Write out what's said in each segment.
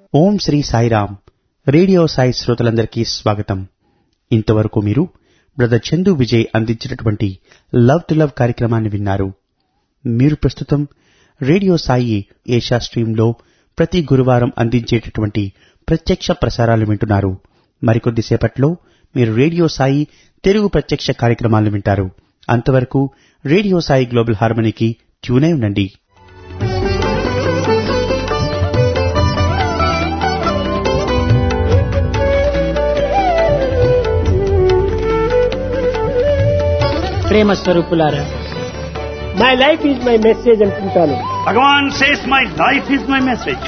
ఓం Sri Sairam radio Sai శ్రోతలందరికీ స్వాగతం ఇంతవరకు మీరు బ్రదర్ చందు విజయ్ అందించినటువంటి లవ్ టు లవ్ కార్యక్రమాన్ని విన్నారు మీరు ప్రస్తుతం రేడియో సాయి ఏషా స్ట్రీంలో ప్రతి గురువారం అందించేటటువంటి ప్రత్యక్ష ప్రసారాలు వింటున్నారు మరికొద్ది సేపట్లో మీరు రేడియో సాయి తెలుగు ప్రత్యక్ష కార్యక్రమాలను వింటారు అంతవరకు రేడియో సాయి గ్లోబల్ హార్మనీకి ట్యూనై ఉండండి ప్రేమ స్వరూపులారా my life is my message అంటుంటాను Bhagavan says, My life is my message.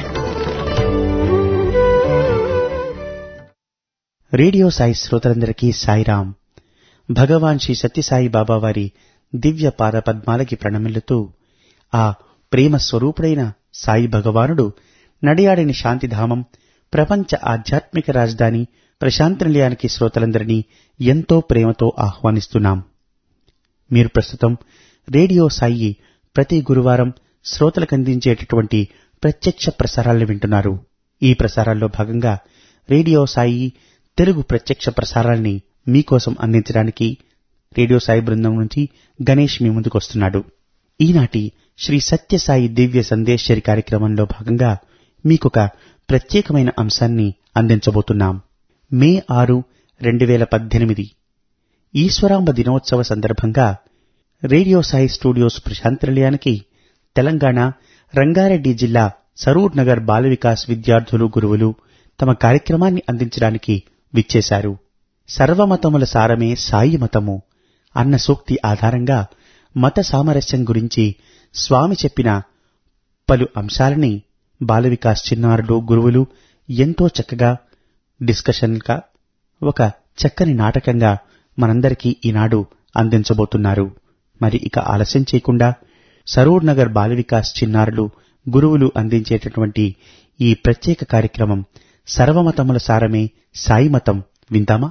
Radio Sai శ్రోతలందరికీ సాయిరాం భగవాన్ శ్రీ సత్యసాయి బాబా వారి దివ్య పాద పద్మాలకి ప్రణమిల్లుతూ ఆ ప్రేమ స్వరూపుడైన సాయి భగవానుడు నడియాడిన శాంతిధామం ప్రపంచ ఆధ్యాత్మిక రాజధాని ప్రశాంత నిలయానికి శ్రోతలందరినీ ఎంతో ప్రేమతో ఆహ్వానిస్తున్నాం మీరు ప్రస్తుతం రేడియో సాయి ప్రతి గురువారం శ్రోతలకు అందించేటటువంటి ప్రత్యక్ష ప్రసారాలను వింటున్నారు ఈ ప్రసారాల్లో భాగంగా రేడియో సాయి తెలుగు ప్రత్యక్ష ప్రసారాల్ని మీకోసం అందించడానికి రేడియో సాయి బృందం నుంచి గణేష్ మీ ముందుకు వస్తున్నాడు ఈనాటి శ్రీ సత్యసాయి దివ్య సందేశ్వరి కార్యక్రమంలో భాగంగా మీకొక ప్రత్యేకమైన అంశాన్ని అందించబోతున్నాం మే ఆరు రెండు వేల పద్దెనిమిది ఈశ్వరాంబ దినోత్సవ సందర్భంగా రేడియో సాయి స్టూడియోస్ ప్రశాంతనిలయానికి తెలంగాణ రంగారెడ్డి జిల్లా సరూర్ నగర్ బాల వికాస్ విద్యార్థులు గురువులు తమ కార్యక్రమాన్ని అందించడానికి విచ్చేశారు సర్వమతముల సారమే సాయి మతము అన్న సూక్తి ఆధారంగా మత సామరస్యం గురించి స్వామి చెప్పిన పలు అంశాలని బాల వికాస్ చిన్నారులు గురువులు ఎంతో చక్కగా డిస్కషన్గా ఒక చక్కని నాటకంగా మనందరికీ ఈనాడు అందించబోతున్నారు మరి ఇక ఆలస్యం చేయకుండా సరూర్ నగర్ బాల వికాస్ చిన్నారులు గురువులు అందించేటటువంటి ఈ ప్రత్యేక కార్యక్రమం సర్వమతముల సారమే సాయి మతం విందామా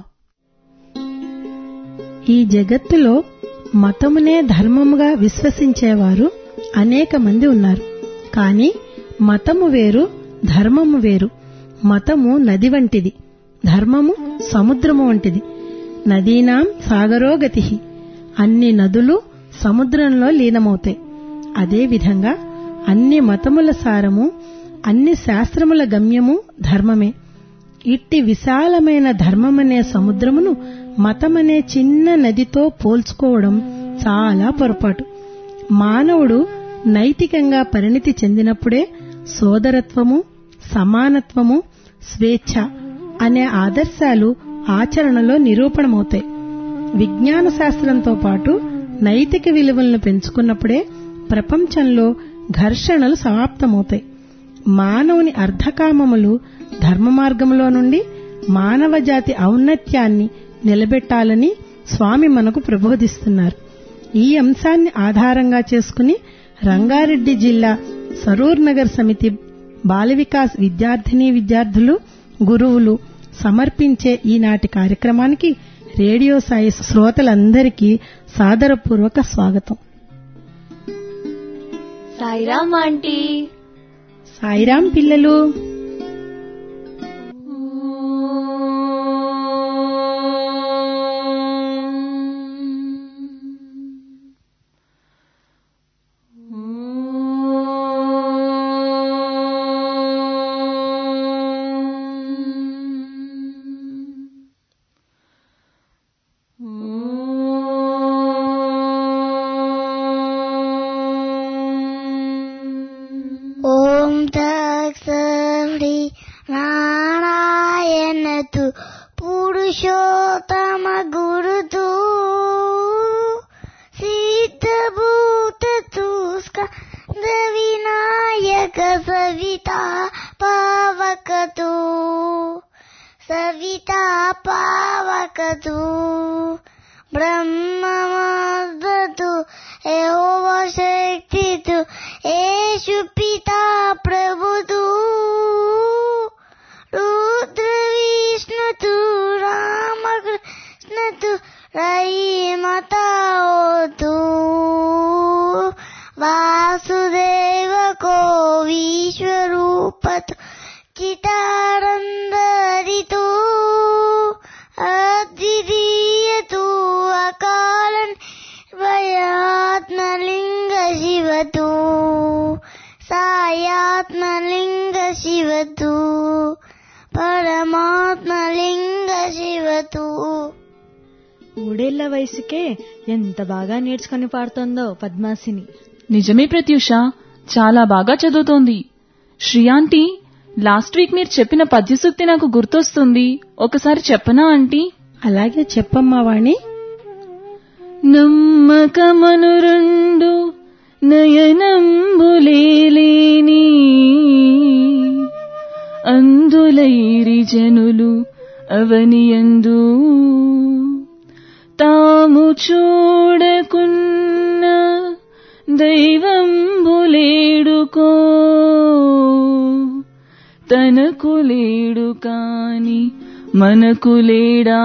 ఈ జగత్తులో మతమునే ధర్మముగా విశ్వసించేవారు అనేక మంది ఉన్నారు కాని మతము వేరు ధర్మము వేరు మతము నది వంటిది ధర్మము సముద్రము వంటిది నదీనాం సాగరోగతి అన్ని నదులు సముద్రంలో లీనమవుతాయి అదేవిధంగా అన్ని మతముల సారము అన్ని శాస్త్రముల గమ్యము ధర్మమే ఇట్టి విశాలమైన ధర్మమనే సముద్రమును మతమనే చిన్న నదితో పోల్చుకోవడం చాలా పొరపాటు మానవుడు నైతికంగా పరిణితి చెందినప్పుడే సోదరత్వము సమానత్వము స్వేచ్ఛ అనే ఆదర్శాలు ఆచరణలో నిరూపణమవుతాయి విజ్ఞాన శాస్త్రంతో పాటు నైతిక విలువలను పెంచుకున్నప్పుడే ప్రపంచంలో ఘర్షణలు సమాప్తమవుతాయి మానవుని అర్ధకామములు ధర్మ మార్గంలో నుండి మానవ జాతి ఔన్నత్యాన్ని నిలబెట్టాలని స్వామి మనకు ప్రబోధిస్తున్నారు ఈ అంశాన్ని ఆధారంగా చేసుకుని రంగారెడ్డి జిల్లా సరూర్ నగర్ సమితి బాల వికాస్ విద్యార్థిని విద్యార్థులు గురువులు సమర్పించే ఈనాటి కార్యక్రమానికి రేడియో సాయి శ్రోతలందరికీ సాదరపూర్వక స్వాగతం సాయిరామ్ ఆంటీ సాయిరాం పిల్లలు ॐ तत्सृ नारायण तु पुरुषोत्तम गुरुतु सिद्धभूत तु स्कन्द विनायक सविता पावकतु सविता पावकतु ब्रह्ममदतु यहोवा शक्तितु येषु पिता प्रभुतु रुद्र विष्णुतु रामकृष्णतु रयिमता होतु वासुदेव को विश्वरूपतु सच्चिदानन्दरितो अद्वितीयतो अकालन् वयात्मलिङ्ग शिवतो सायात्मलिङ्ग शिवतो परमात्मलिङ्ग शिवतो మూడేళ్ల వయసుకే ఎంత బాగా నేర్చుకొని పాడుతోందో పద్మాసిని నిజమే ప్రత్యూష చాలా బాగా చదువుతోంది శ్రియాంటీ లాస్ట్ వీక్ మీరు చెప్పిన పద్యసూక్తి నాకు గుర్తొస్తుంది ఒకసారి చెప్పనా ఆంటీ అలాగే చెప్పమ్మా వాణి నమ్మకమను రెండు నయనంబులేని అందులైరి జనులు అవనియందు తాము చూడకున్న దైవంబులేడుకో తనకు లేడు కాని మనకు లేడా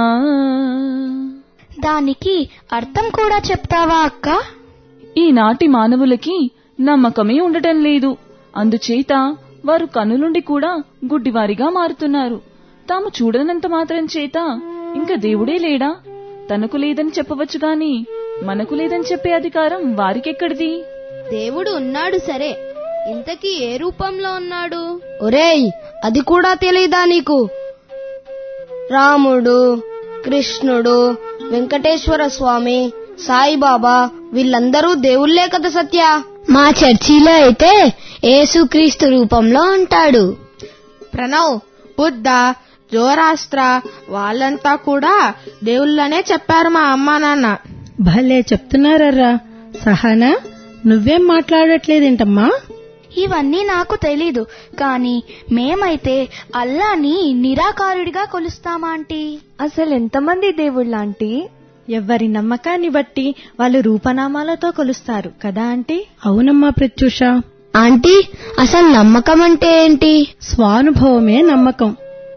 దానికి అర్థం కూడా చెప్తావా అక్క ఈనాటి మానవులకి నమ్మకమే ఉండటం లేదు అందుచేత వారు కనులుండి కూడా గుడ్డివారిగా మారుతున్నారు తాము చూడనంత మాత్రం చేత ఇంకా దేవుడే లేడా తనకు లేదని చెప్పవచ్చు గాని మనకు లేదని చెప్పే అధికారం వారికెక్కడిది దేవుడు ఉన్నాడు సరే ఇంతకీ ఏ రూపంలో ఉన్నాడు ఒరేయ్ అది కూడా తెలీదా నీకు రాముడు కృష్ణుడు వెంకటేశ్వర స్వామి సాయిబాబా వీళ్ళందరూ దేవుళ్లే కదా సత్య మా చర్చిలో అయితే యేసుక్రీస్తు రూపంలో ఉంటాడు ప్రణవ్ బుద్ధ జోరాస్త్ర వాళ్ళంతా కూడా దేవుళ్ళనే చెప్పారు మా అమ్మా నాన్న భలే చెప్తున్నారర్రా సహానా నువ్వేం మాట్లాడట్లేదేంటమ్మా ఇవన్నీ నాకు తెలీదు కానీ మేమైతే అల్లాని నిరాకారుడిగా కొలుస్తామా ఆంటీ అసలు ఎంతమంది దేవుళ్ళాంటి ఎవరి నమ్మకాన్ని బట్టి వాళ్ళు రూపనామాలతో కొలుస్తారు కదా ఆంటీ అవునమ్మా ప్రత్యూష ఆంటీ అసలు నమ్మకం అంటే ఏంటి స్వానుభవమే నమ్మకం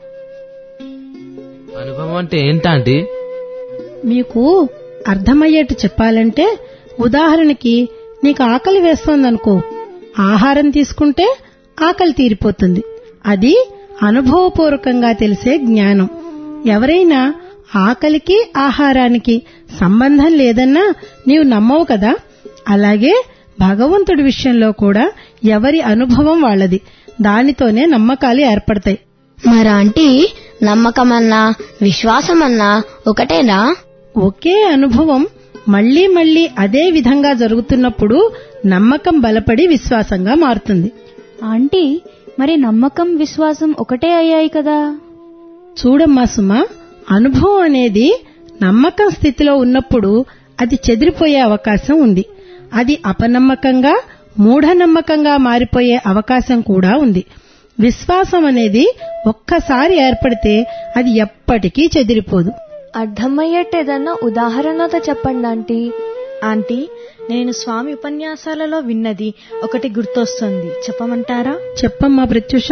అనుభవం అంటే ఏంటంటే మీకు అర్థమయ్యేట్టు చెప్పాలంటే ఉదాహరణకి నీకు ఆకలి వేస్తోందనుకో ఆహారం తీసుకుంటే ఆకలి తీరిపోతుంది అది అనుభవపూర్వకంగా తెలిసే జ్ఞానం ఎవరైనా ఆకలికి ఆహారానికి సంబంధం లేదన్నా నీవు నమ్మవు కదా అలాగే భగవంతుడి విషయంలో కూడా ఎవరి అనుభవం వాళ్ళది దానితోనే నమ్మకాలు ఏర్పడతాయి మరి ఆంటీ నమ్మకమన్నా విశ్వాసమన్నా ఒకటేనా ఒకే అనుభవం మళ్లీ మళ్లీ అదే విధంగా జరుగుతున్నప్పుడు నమ్మకం బలపడి విశ్వాసంగా మారుతుంది ఆంటీ మరి నమ్మకం విశ్వాసం ఒకటే అయ్యాయి కదా చూడమ్మా సుమా అనుభవం అనేది నమ్మకం స్థితిలో ఉన్నప్పుడు అది చెదిరిపోయే అవకాశం ఉంది అది అపనమ్మకంగా మూఢనమ్మకంగా మారిపోయే అవకాశం కూడా ఉంది విశ్వాసం అనేది ఒక్కసారి ఏర్పడితే అది ఎప్పటికీ చెదిరిపోదు అర్థమయ్యేట్టు ఏదన్నా ఉదాహరణతో చెప్పండి ఆంటీ ఆంటీ నేను స్వామి ఉపన్యాసాలలో విన్నది ఒకటి గుర్తొస్తుంది చెప్పమంటారా చెప్పమ్మా ప్రత్యూష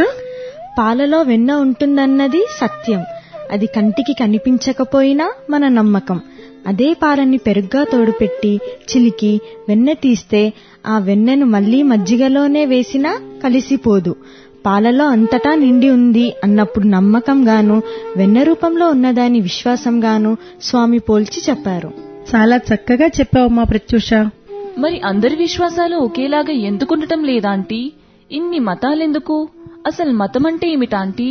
పాలలో వెన్న ఉంటుందన్నది సత్యం అది కంటికి కనిపించకపోయినా మన నమ్మకం అదే పాలని పెరుగ్గా తోడుపెట్టి చిలికి వెన్న తీస్తే ఆ వెన్నెను మళ్లీ మజ్జిగలోనే వేసినా కలిసిపోదు పాలలో అంతటా నిండి ఉంది అన్నప్పుడు నమ్మకంగాను వెన్న రూపంలో ఉన్నదాని విశ్వాసంగాను స్వామి పోల్చి చెప్పారు చాలా చక్కగా చెప్పావమ్మా ప్రత్యూష మరి అందరి విశ్వాసాలు ఒకేలాగా ఎందుకుండటం లేదాంటీ ఇన్ని మతాలెందుకు అసలు మతం అంటే ఏమిటాంటీ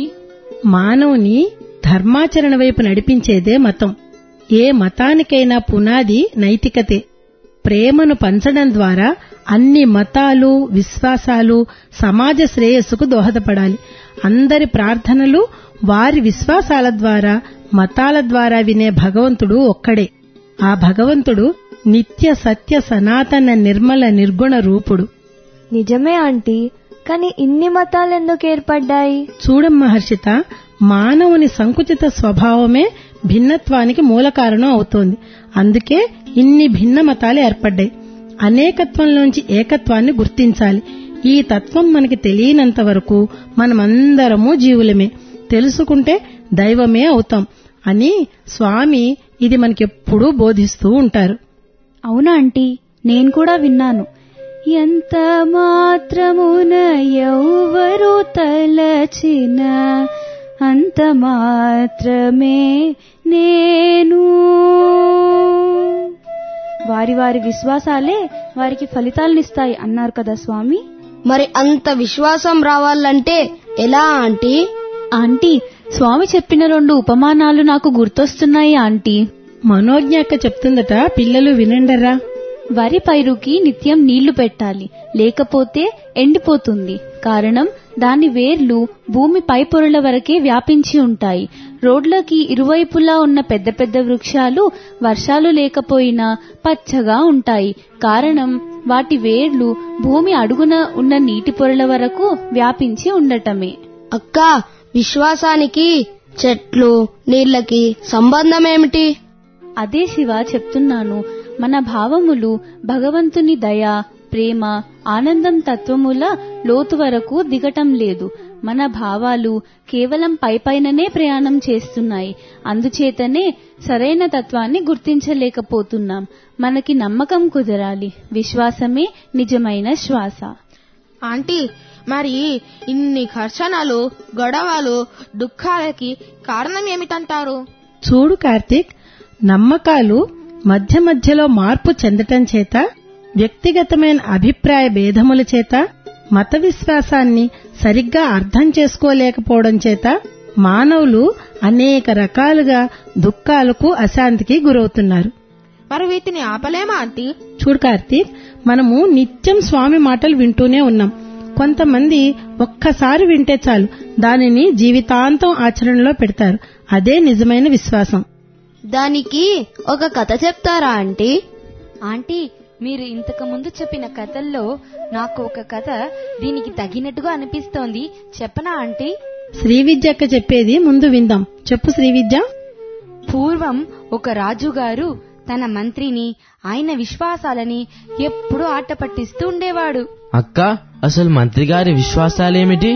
మానవుని ధర్మాచరణ వైపు నడిపించేదే మతం ఏ మతానికైనా పునాది నైతికతే ప్రేమను పంచడం ద్వారా అన్ని మతాలు విశ్వాసాలు సమాజ శ్రేయస్సుకు దోహదపడాలి అందరి ప్రార్థనలు వారి విశ్వాసాల ద్వారా మతాల ద్వారా వినే భగవంతుడు ఒక్కడే ఆ భగవంతుడు నిత్య సత్య సనాతన నిర్మల నిర్గుణ రూపుడు నిజమే ఆంటీ కానీ ఇన్ని మతాలు ఎందుకు ఏర్పడ్డాయి చూడమ్మా హర్షిత మానవుని సంకుచిత స్వభావమే భిన్నత్వానికి మూల కారణం అవుతోంది అందుకే ఇన్ని భిన్న మతాలు ఏర్పడ్డాయి అనేకత్వంలోంచి ఏకత్వాన్ని గుర్తించాలి ఈ తత్వం మనకి తెలియనంత వరకు మనమందరము జీవులమే తెలుసుకుంటే దైవమే అవుతాం అని స్వామి ఇది మనకెప్పుడూ బోధిస్తూ ఉంటారు అవునా ఆంటీ నేను కూడా విన్నాను ఎంత మాత్రమున ఎవ్వరు తలచిన అంత మాత్రమే నేను వారి వారి విశ్వాసాలే వారికి ఫలితాలనిస్తాయి అన్నారు కదా స్వామి మరి అంత విశ్వాసం రావాలంటే ఎలా ఆంటీ ఆంటీ స్వామి చెప్పిన రెండు ఉపమానాలు నాకు గుర్తొస్తున్నాయి ఆంటీ మనోజ్ఞాక చెప్తుందట పిల్లలు వినండరా వరి పైరుకి నిత్యం నీళ్లు పెట్టాలి లేకపోతే ఎండిపోతుంది కారణం దాని వేర్లు భూమి పై పొరల వరకే వ్యాపించి ఉంటాయి రోడ్లకి ఇరువైపులా ఉన్న పెద్ద పెద్ద వృక్షాలు వర్షాలు లేకపోయినా పచ్చగా ఉంటాయి కారణం వాటి వేర్లు భూమి అడుగున ఉన్న నీటి పొరల వరకు వ్యాపించి ఉండటమే అక్క విశ్వాసానికి చెట్లు నీళ్ళకి సంబంధం ఏమిటి అదే శివ చెప్తున్నాను మన భావములు భగవంతుని దయ ప్రేమ ఆనందం తత్వముల లోతు వరకు దిగటం లేదు మన భావాలు కేవలం పైపైననే ప్రయాణం చేస్తున్నాయి అందుచేతనే సరైన తత్వాన్ని గుర్తించలేకపోతున్నాం మనకి నమ్మకం కుదరాలి విశ్వాసమే నిజమైన శ్వాస ఆంటీ మరి ఇన్ని ఘర్షణలు గొడవలు దుఃఖాలకి కారణం ఏమిటంటారు చూడు కార్తీక్ నమ్మకాలు మధ్య మధ్యలో మార్పు చెందటం చేత వ్యక్తిగతమైన అభిప్రాయ భేదముల చేత మత విశ్వాసాన్ని సరిగ్గా అర్థం చేసుకోలేకపోవడం చేత మానవులు అనేక రకాలుగా దుఃఖాలకు అశాంతికి గురవుతున్నారు మరి వీటిని ఆపలేమా ఆంటీ చూడు కార్తీక్ మనము నిత్యం స్వామి మాటలు వింటూనే ఉన్నాం కొంతమంది ఒక్కసారి వింటే చాలు దానిని జీవితాంతం ఆచరణలో పెడతారు అదే నిజమైన విశ్వాసం దానికి ఒక కథ చెప్తారా ఆంటీ ఆంటీ మీరు ఇంతకు ముందు చెప్పిన కథల్లో నాకు ఒక కథ దీనికి తగినట్టుగా అనిపిస్తోంది చెప్పనా ఆంటీ శ్రీవిద్యక్క చెప్పేది ముందు విందాం చెప్పు శ్రీవిద్య పూర్వం ఒక రాజుగారు తన మంత్రిని ఆయన విశ్వాసాలని ఎప్పుడూ ఆట పట్టిస్తూ ఉండేవాడు అక్క అసలు మంత్రి గారి విశ్వాసాలేమిటి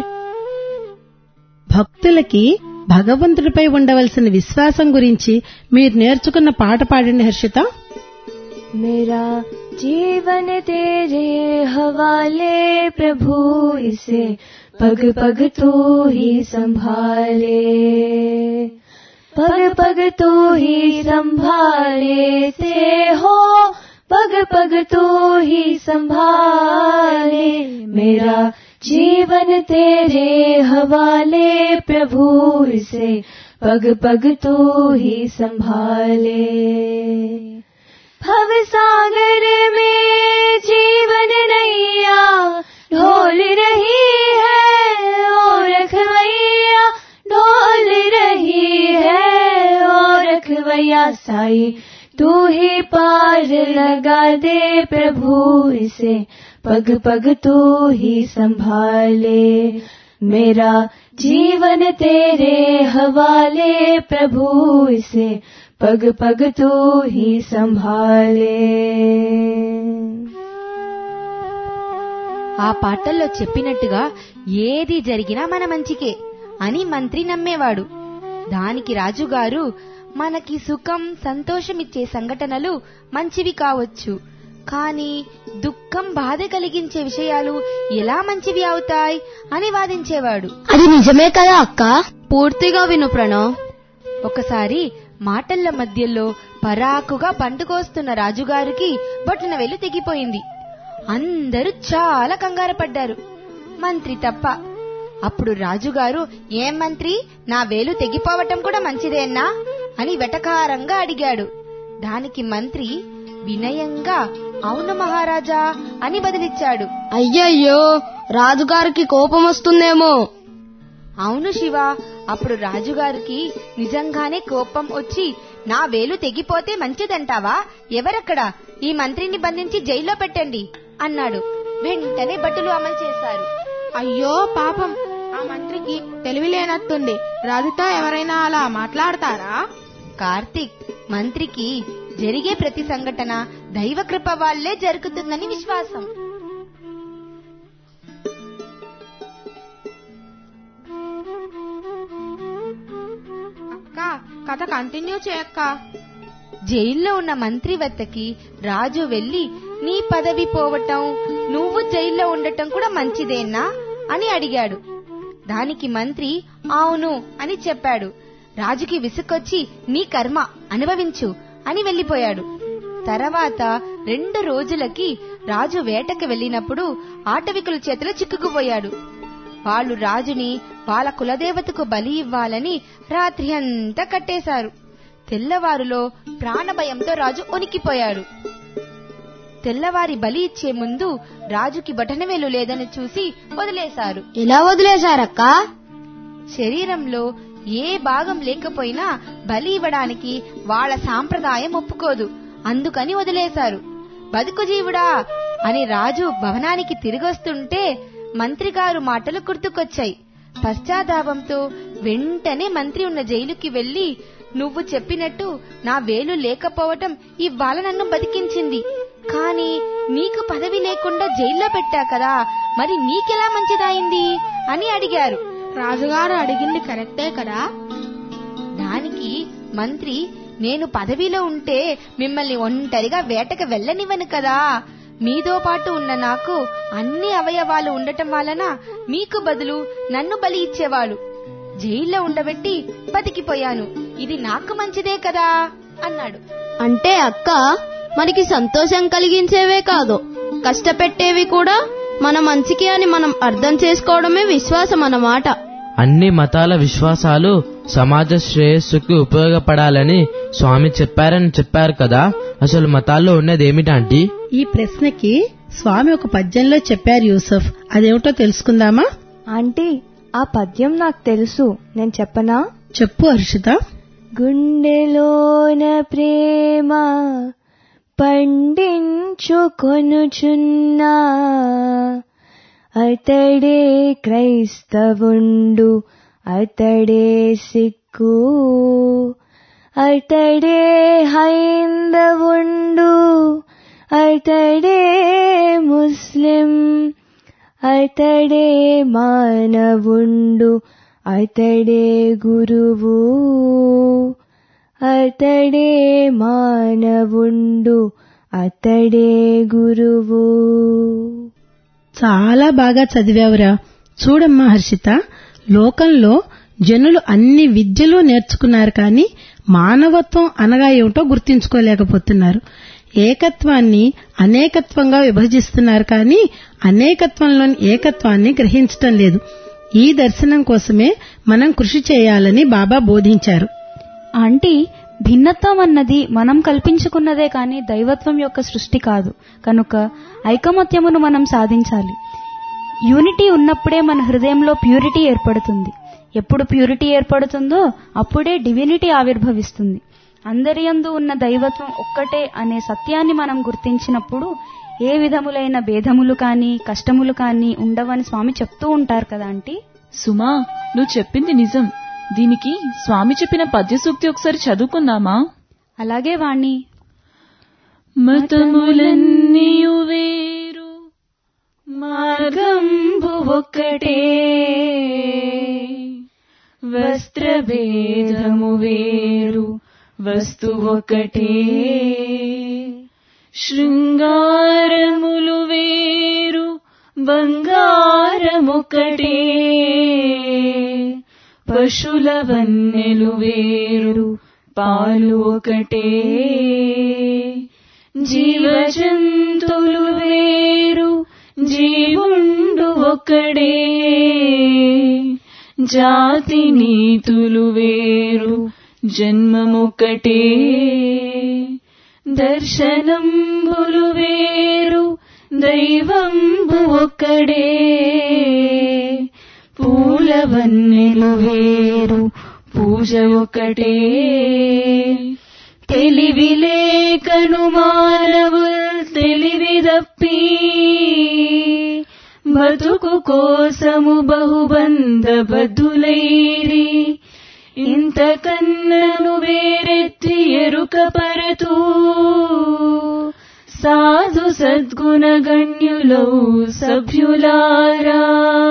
భక్తులకి భగవంతుడిపై ఉండవలసిన విశ్వాసం గురించి మీరు నేర్చుకున్న పాట పాడండి హర్షిత मेरा जीवन तेरे हवाले प्रभु इसे पग पग तू ही संभाले पग पग तू ही संभाले से हो पग पग तू ही संभाले मेरा जीवन तेरे हवाले प्रभु इसे पग पग तू ही संभाले भव सागर में जीवन नैया ढोल रही है और रखवैया ढोल रही है और रखवैया साई तू ही पार लगा दे प्रभु इसे पग पग तू ही संभाले मेरा जीवन तेरे हवाले प्रभु इसे पग पग तू ही संभाले ఆ పాటల్లో చెప్పినట్టుగా ఏది జరిగినా మన మంచికే అని మంత్రి నమ్మేవాడు దానికి రాజుగారు మనకి సుఖం సంతోషమిచ్చే సంఘటనలు మంచివి కావచ్చు కానీ దుఃఖం బాధ కలిగించే విషయాలు ఎలా మంచివి అవుతాయి అని వాదించేవాడు అది నిజమే కదా అక్క పూర్తిగా విను ప్రణవ్ ఒకసారి మాటల మధ్యలో పరాకుగా పండుకోస్తున్న రాజుగారికి బొట్టున వెలు తెగిపోయింది అందరూ చాలా కంగారు పడ్డారు మంత్రి తప్ప అప్పుడు రాజుగారు ఏం మంత్రి నా వేలు తెగిపోవటం కూడా మంచిదేనా అని వెటకారంగా అడిగాడు దానికి మంత్రి వినయంగా అవును మహారాజా అని బదిలిచ్చాడు అయ్యయ్యో రాజుగారికి కోపం వస్తుందేమో అవును శివ అప్పుడు రాజుగారికి నిజంగానే కోపం వచ్చి నా వేలు తెగిపోతే మంచిదంటావా ఎవరక్కడ ఈ మంత్రిని బంధించి జైల్లో పెట్టండి అన్నాడు వెంటనే బట్టలు అమలు చేశారు అయ్యో పాపం ఆ మంత్రికి తెలివి లేనట్టుంది రాజుతో ఎవరైనా అలా మాట్లాడతారా కార్తిక్ మంత్రికి జరిగే ప్రతి సంఘటన దైవకృప వాళ్లే జరుగుతుందని విశ్వాసం అక్క కథ కంటిన్యూ చేయక్క జైల్లో ఉన్న మంత్రి వద్దకి రాజు వెళ్లి నీ పదవి పోవటం నువ్వు జైల్లో ఉండటం కూడా మంచిదేనా అని అడిగాడు దానికి మంత్రి అవును అని చెప్పాడు రాజుకి విసుకొచ్చి నీ కర్మ అనుభవించు అని వెళ్లిపోయాడు తర్వాత రెండు రోజులకి రాజు వేటకి వెళ్ళినప్పుడు ఆటవికుల చేతిలో చిక్కుకుపోయాడు వాళ్ళు రాజుని వాళ్ళ కులదేవతకు బలి ఇవ్వాలని రాత్రి అంతా కట్టేశారు తెల్లవారులో ప్రాణభయంతో రాజు ఉనికిపోయాడు తెల్లవారి బలి ఇచ్చే ముందు రాజుకి బటనవేలు లేదని చూసి వదిలేశారు ఎలా వదిలేశారక్క శరీరంలో ఏ భాగం లేకపోయినా బలి ఇవ్వడానికి వాళ్ళ సాంప్రదాయం ఒప్పుకోదు అందుకని వదిలేశారు బతుకు జీవుడా అని రాజు భవనానికి తిరిగొస్తుంటే మంత్రిగారు మాటలు గుర్తుకొచ్చాయి పశ్చాత్తాపంతో వెంటనే మంత్రి ఉన్న జైలుకి వెళ్లి నువ్వు చెప్పినట్టు నా వేలు లేకపోవటం ఇవాళ నన్ను బతికించింది కాని నీకు పదవి లేకుండా జైల్లో పెట్టా కదా మరి నీకెలా మంచిదైంది అని అడిగారు రాజుగారు అడిగింది కరెక్టే కదా దానికి మంత్రి నేను పదవిలో ఉంటే మిమ్మల్ని ఒంటరిగా వేటకు వెళ్ళనివ్వను కదా మీతో పాటు ఉన్న నాకు అన్ని అవయవాలు ఉండటం వలన మీకు బదులు నన్ను బలి ఇచ్చేవాళ్ళు జైల్లో ఉండబెట్టి బతికిపోయాను ఇది నాకు మంచిదే కదా అన్నాడు అంటే అక్క మనకి సంతోషం కలిగించేవే కాదు కష్టపెట్టేవి కూడా మన మంచికి అని మనం అర్థం చేసుకోవడమే విశ్వాసం అన్నమాట అన్ని మతాల విశ్వాసాలు సమాజ శ్రేయస్సుకి ఉపయోగపడాలని స్వామి చెప్పారని చెప్పారు కదా అసలు మతాల్లో ఉన్నది ఏమిటంటీ ఈ ప్రశ్నకి స్వామి ఒక పద్యంలో చెప్పారు యూసఫ్ అదేమిటో తెలుసుకుందామా ఆంటీ ఆ పద్యం నాకు తెలుసు నేను చెప్పనా చెప్పు హర్షిత గుండెలోన ప్రేమ పండించుకొనుచున్నా అతడే క్రైస్తవుండు అతడే సిక్కు అతడే హైందవుండు అతడే ముస్లిం అతడే మానవుండు అతడే గురువు అతడే మానవుండు అతడే గురువు చాలా బాగా చదివావురా చూడమ్మా హర్షిత లోకంలో జనులు అన్ని విద్యలు నేర్చుకున్నారు కానీ మానవత్వం అనగా ఏమిటో గుర్తించుకోలేకపోతున్నారు ఏకత్వాన్ని అనేకత్వంగా విభజిస్తున్నారు కానీ అనేకత్వంలోని ఏకత్వాన్ని గ్రహించటం లేదు ఈ దర్శనం కోసమే మనం కృషి చేయాలని బాబా బోధించారు ఆంటీ భిన్నత్వం అన్నది మనం కల్పించుకున్నదే కాని దైవత్వం యొక్క సృష్టి కాదు కనుక ఐకమత్యమును మనం సాధించాలి యూనిటీ ఉన్నప్పుడే మన హృదయంలో ప్యూరిటీ ఏర్పడుతుంది ఎప్పుడు ప్యూరిటీ ఏర్పడుతుందో అప్పుడే డివినిటీ ఆవిర్భవిస్తుంది అందరి యందు ఉన్న దైవత్వం ఒక్కటే అనే సత్యాన్ని మనం గుర్తించినప్పుడు ఏ విధములైన భేదములు కానీ కష్టములు కానీ ఉండవని స్వామి చెప్తూ ఉంటారు కదా ఆంటీ సుమా నువ్వు చెప్పింది నిజం దీనికి స్వామి చెప్పిన పద్య సూక్తి ఒకసారి చదువుకుందామా అలాగే వాణ్ణి మతములన్నీయు వేరు మార్గంబు ఒక్కటే వస్త్రభేదము వేరు వస్తు ఒకటే శృంగారములు వేరు బంగారమొకటే పశుల వన్నెలు వేరు పాలు ఒకటే జీవజంతులు వేరు జీవుండు ఒకడే జాతి నీతులు వేరు జన్మమొకటే దర్శనంబులు వేరు దైవంబు ఒక్కడే పూలవన్నెలు వేరు పూజ ఒకటే తెలివిలేకను మానవుల్ తెలివి తప్పి బతుకు కోసము బహుబంద బదులైరి ఇంతకన్నను వేరెత్తి ఎరుక పరతూ సాధు సద్గుణ గణ్యులౌ సభ్యులారా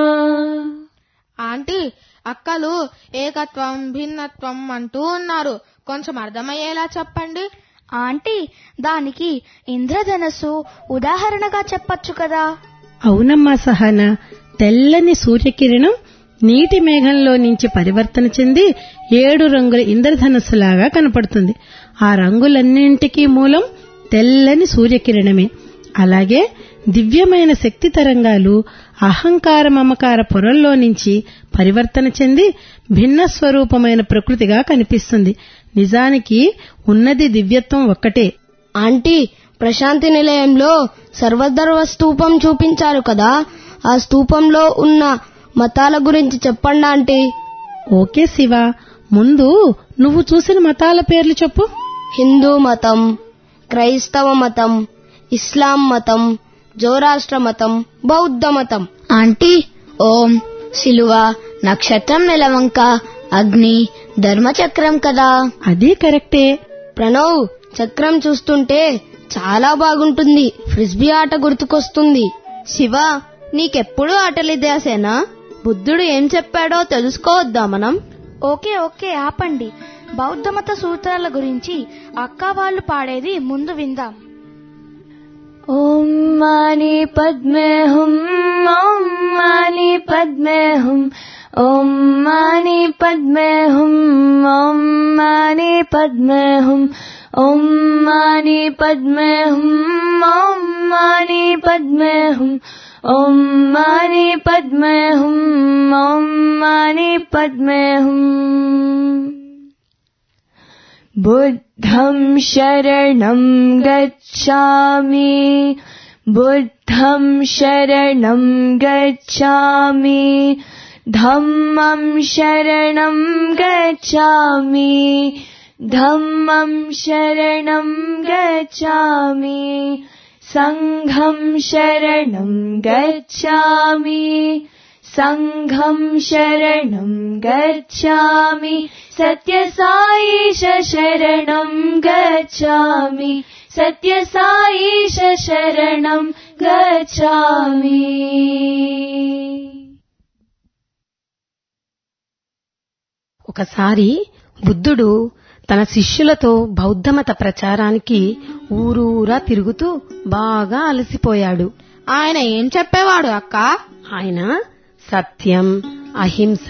ఆంటీ అక్కలు ఏకత్వం భిన్నత్వం అంటూ ఉన్నారు కొంచెం అర్థమయ్యేలా చెప్పండి ఆంటీ దానికి ఇంద్రధనస్సు ఉదాహరణగా చెప్పొచ్చు కదా అవునమ్మా సహనా తెల్లని సూర్యకిరణం నీటి మేఘంలో నుంచి పరివర్తన చెంది ఏడు రంగుల ఇంద్రధనస్సులాగా కనపడుతుంది ఆ రంగులన్నింటికీ మూలం తెల్లని సూర్యకిరణమే అలాగే దివ్యమైన శక్తి తరంగాలు అహంకార మమకార పొరల్లో నుంచి పరివర్తన చెంది భిన్న స్వరూపమైన ప్రకృతిగా కనిపిస్తుంది నిజానికి ఉన్నది దివ్యత్వం ఒక్కటే ఆంటీ ప్రశాంతి నిలయంలో సర్వధర్వ స్తూపం చూపించారు కదా ఆ స్తూపంలో ఉన్న మతాల గురించి చెప్పండి ఆంటీ ఓకే శివ ముందు నువ్వు చూసిన మతాల పేర్లు చెప్పు హిందూ మతం క్రైస్తవ మతం ఇస్లాం మతం జోరాష్ట్ర మతం బౌద్ధ మతం ఆంటీ ఓం శిలువ నక్షత్రం నెలవంక అగ్ని ధర్మచక్రం కదా అది కరెక్టే ప్రణవ్ చక్రం చూస్తుంటే చాలా బాగుంటుంది ఫ్రిస్బీ ఆట గుర్తుకొస్తుంది శివ నీకెప్పుడు ఆటలిదేసేనా బుద్ధుడు ఏం చెప్పాడో తెలుసుకోవద్దా మనం ఓకే ఓకే ఆపండి బౌద్ధమత సూత్రాల గురించి అక్క వాళ్ళు పాడేది ముందు విందాం ॐ मानि पद्मे हुम् ॐ मानि पद्मे हुम् ॐ मानि पद्मे हुम् ॐ मानि पद्मे हुम् ॐ मानि पद्मे हुम् ॐ मानि पद्मे हुम् ॐ मानि पद्मे हुम् ॐ मानि पद्मे हुम् बुद्धं शरणं गच्छामि बुद्धं शरणं गच्छामि धम्मं शरणं गच्छामि धम्मं शरणं गच्छामि सङ्घं शरणं गच्छामि सङ्घं शरणं गच्छामि सत्यसाईश शरणं गच्छामि सत्यसाईश शरणं गच्छामि ఒకసారి బుద్ధుడు తన శిష్యులతో బౌద్ధమత ప్రచారానికి ఊరూరా తిరుగుతూ బాగా అలసిపోయాడు ఆయన ఏం చెప్పేవాడు అక్క ఆయన సత్యం అహింస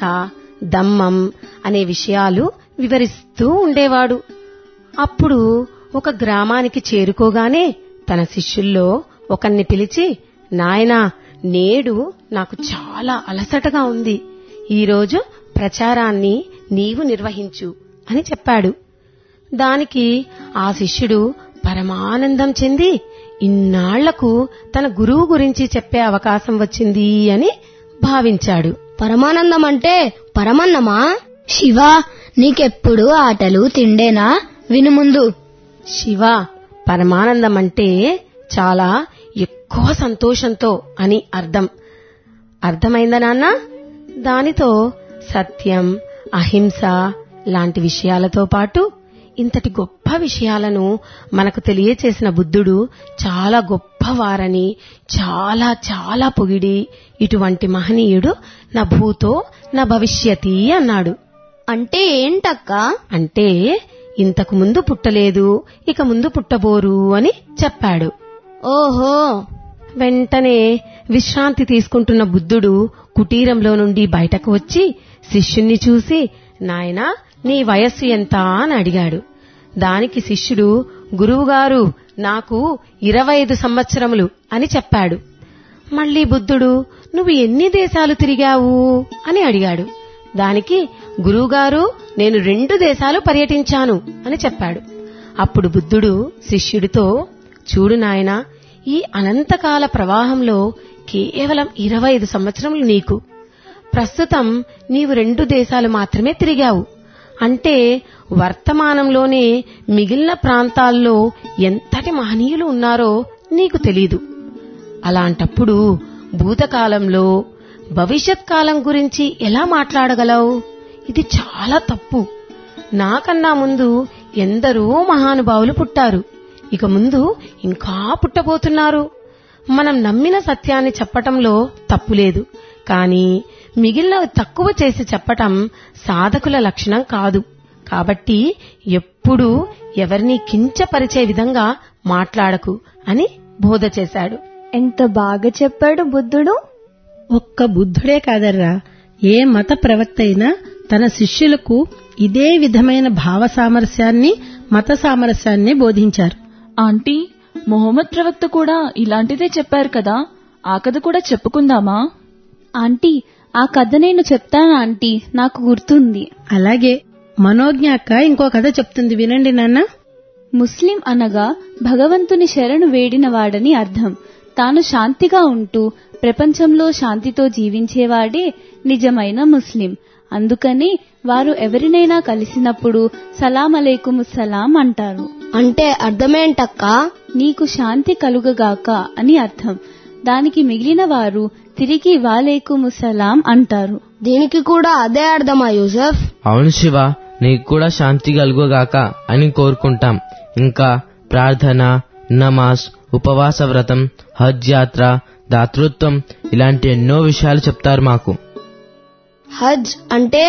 దమ్మం అనే విషయాలు వివరిస్తూ ఉండేవాడు అప్పుడు ఒక గ్రామానికి చేరుకోగానే తన శిష్యుల్లో ఒకరిని పిలిచి నాయనా నేడు నాకు చాలా అలసటగా ఉంది ఈరోజు ప్రచారాన్ని నీవు నిర్వహించు అని చెప్పాడు దానికి ఆ శిష్యుడు పరమానందం చెంది ఇన్నాళ్లకు తన గురువు గురించి చెప్పే అవకాశం వచ్చింది అని భావించాడు పరమానందం అంటే పరమన్నమా శివ నీకెప్పుడు ఆటలు తిండేనా విను ముందు శివ పరమానందం అంటే చాలా ఎక్కువ సంతోషంతో అని అర్థం అర్థమైందా నాన్న దానితో సత్యం అహింస లాంటి విషయాలతో పాటు ఇంతటి గొప్ప విషయాలను మనకు తెలియచేసిన బుద్ధుడు చాలా గొప్పవారని చాలా చాలా పొగిడి ఇటువంటి మహనీయుడు నా భూతో నా భవిష్యతి అన్నాడు అంటే ఏంటక్క అంటే ఇంతకు ముందు పుట్టలేదు ఇక ముందు పుట్టబోరు అని చెప్పాడు ఓహో వెంటనే విశ్రాంతి తీసుకుంటున్న బుద్ధుడు కుటీరంలో నుండి బయటకు వచ్చి శిష్యుణ్ణి చూసి నాయనా నీ వయస్సు ఎంత అని అడిగాడు దానికి శిష్యుడు గురువుగారు నాకు ఇరవై ఐదు సంవత్సరములు అని చెప్పాడు మళ్ళీ బుద్ధుడు నువ్వు ఎన్ని దేశాలు తిరిగావు అని అడిగాడు దానికి గురువుగారు నేను రెండు దేశాలు పర్యటించాను అని చెప్పాడు అప్పుడు బుద్ధుడు శిష్యుడితో చూడు నాయనా ఈ అనంతకాల ప్రవాహంలో కేవలం ఇరవై ఐదు సంవత్సరములు నీకు ప్రస్తుతం నీవు రెండు దేశాలు మాత్రమే తిరిగావు అంటే వర్తమానంలోనే మిగిలిన ప్రాంతాల్లో ఎంతటి మహనీయులు ఉన్నారో నీకు తెలీదు అలాంటప్పుడు భూతకాలంలో భవిష్యత్ కాలం గురించి ఎలా మాట్లాడగలవు ఇది చాలా తప్పు నాకన్నా ముందు ఎందరో మహానుభావులు పుట్టారు ఇక ముందు ఇంకా పుట్టబోతున్నారు మనం నమ్మిన సత్యాన్ని చెప్పటంలో తప్పులేదు కానీ మిగిలిన తక్కువ చేసి చెప్పటం సాధకుల లక్షణం కాదు కాబట్టి ఎప్పుడూ ఎవరిని కించపరిచే విధంగా మాట్లాడకు అని బోధ చేశాడు ఎంత బాగా చెప్పాడు బుద్ధుడు ఒక్క బుద్ధుడే కాదర్రా ఏ మత ప్రవక్త అయినా తన శిష్యులకు ఇదే విధమైన భావ సామరస్యాన్ని మత సామరస్యాన్ని బోధించారు ఆంటీ మొహమ్మద్ ప్రవక్త కూడా ఇలాంటిదే చెప్పారు కదా ఆ కథ కూడా చెప్పుకుందామా ఆంటీ ఆ కథ నేను చెప్తాను ఆంటీ నాకు గుర్తుంది అలాగే మనోజ్ఞాక ఇంకో కథ చెప్తుంది వినండి నాన్న ముస్లిం అనగా భగవంతుని శరణు వేడినవాడని అర్థం తాను శాంతిగా ఉంటూ ప్రపంచంలో శాంతితో జీవించేవాడే నిజమైన ముస్లిం అందుకని వారు ఎవరినైనా కలిసినప్పుడు సలాం అలైకుం సలాం అంటారు అంటే అర్థమేంటక్కా నీకు శాంతి కలుగగాక అని అర్థం దానికి మిగిలిన వారు తిరిగి వాలేకుం సలాం అంటారు దీనికి కూడా అదే అర్థమా యూసఫ్ అవును శివ నీకు కూడా శాంతి కలుగుగాక అని కోరుకుంటాం ఇంకా ప్రార్థన నమాజ్ ఉపవాస వ్రతం హజ్ యాత్ర దాతృత్వం ఇలాంటి ఎన్నో విషయాలు చెప్తారు మాకు హజ్ అంటే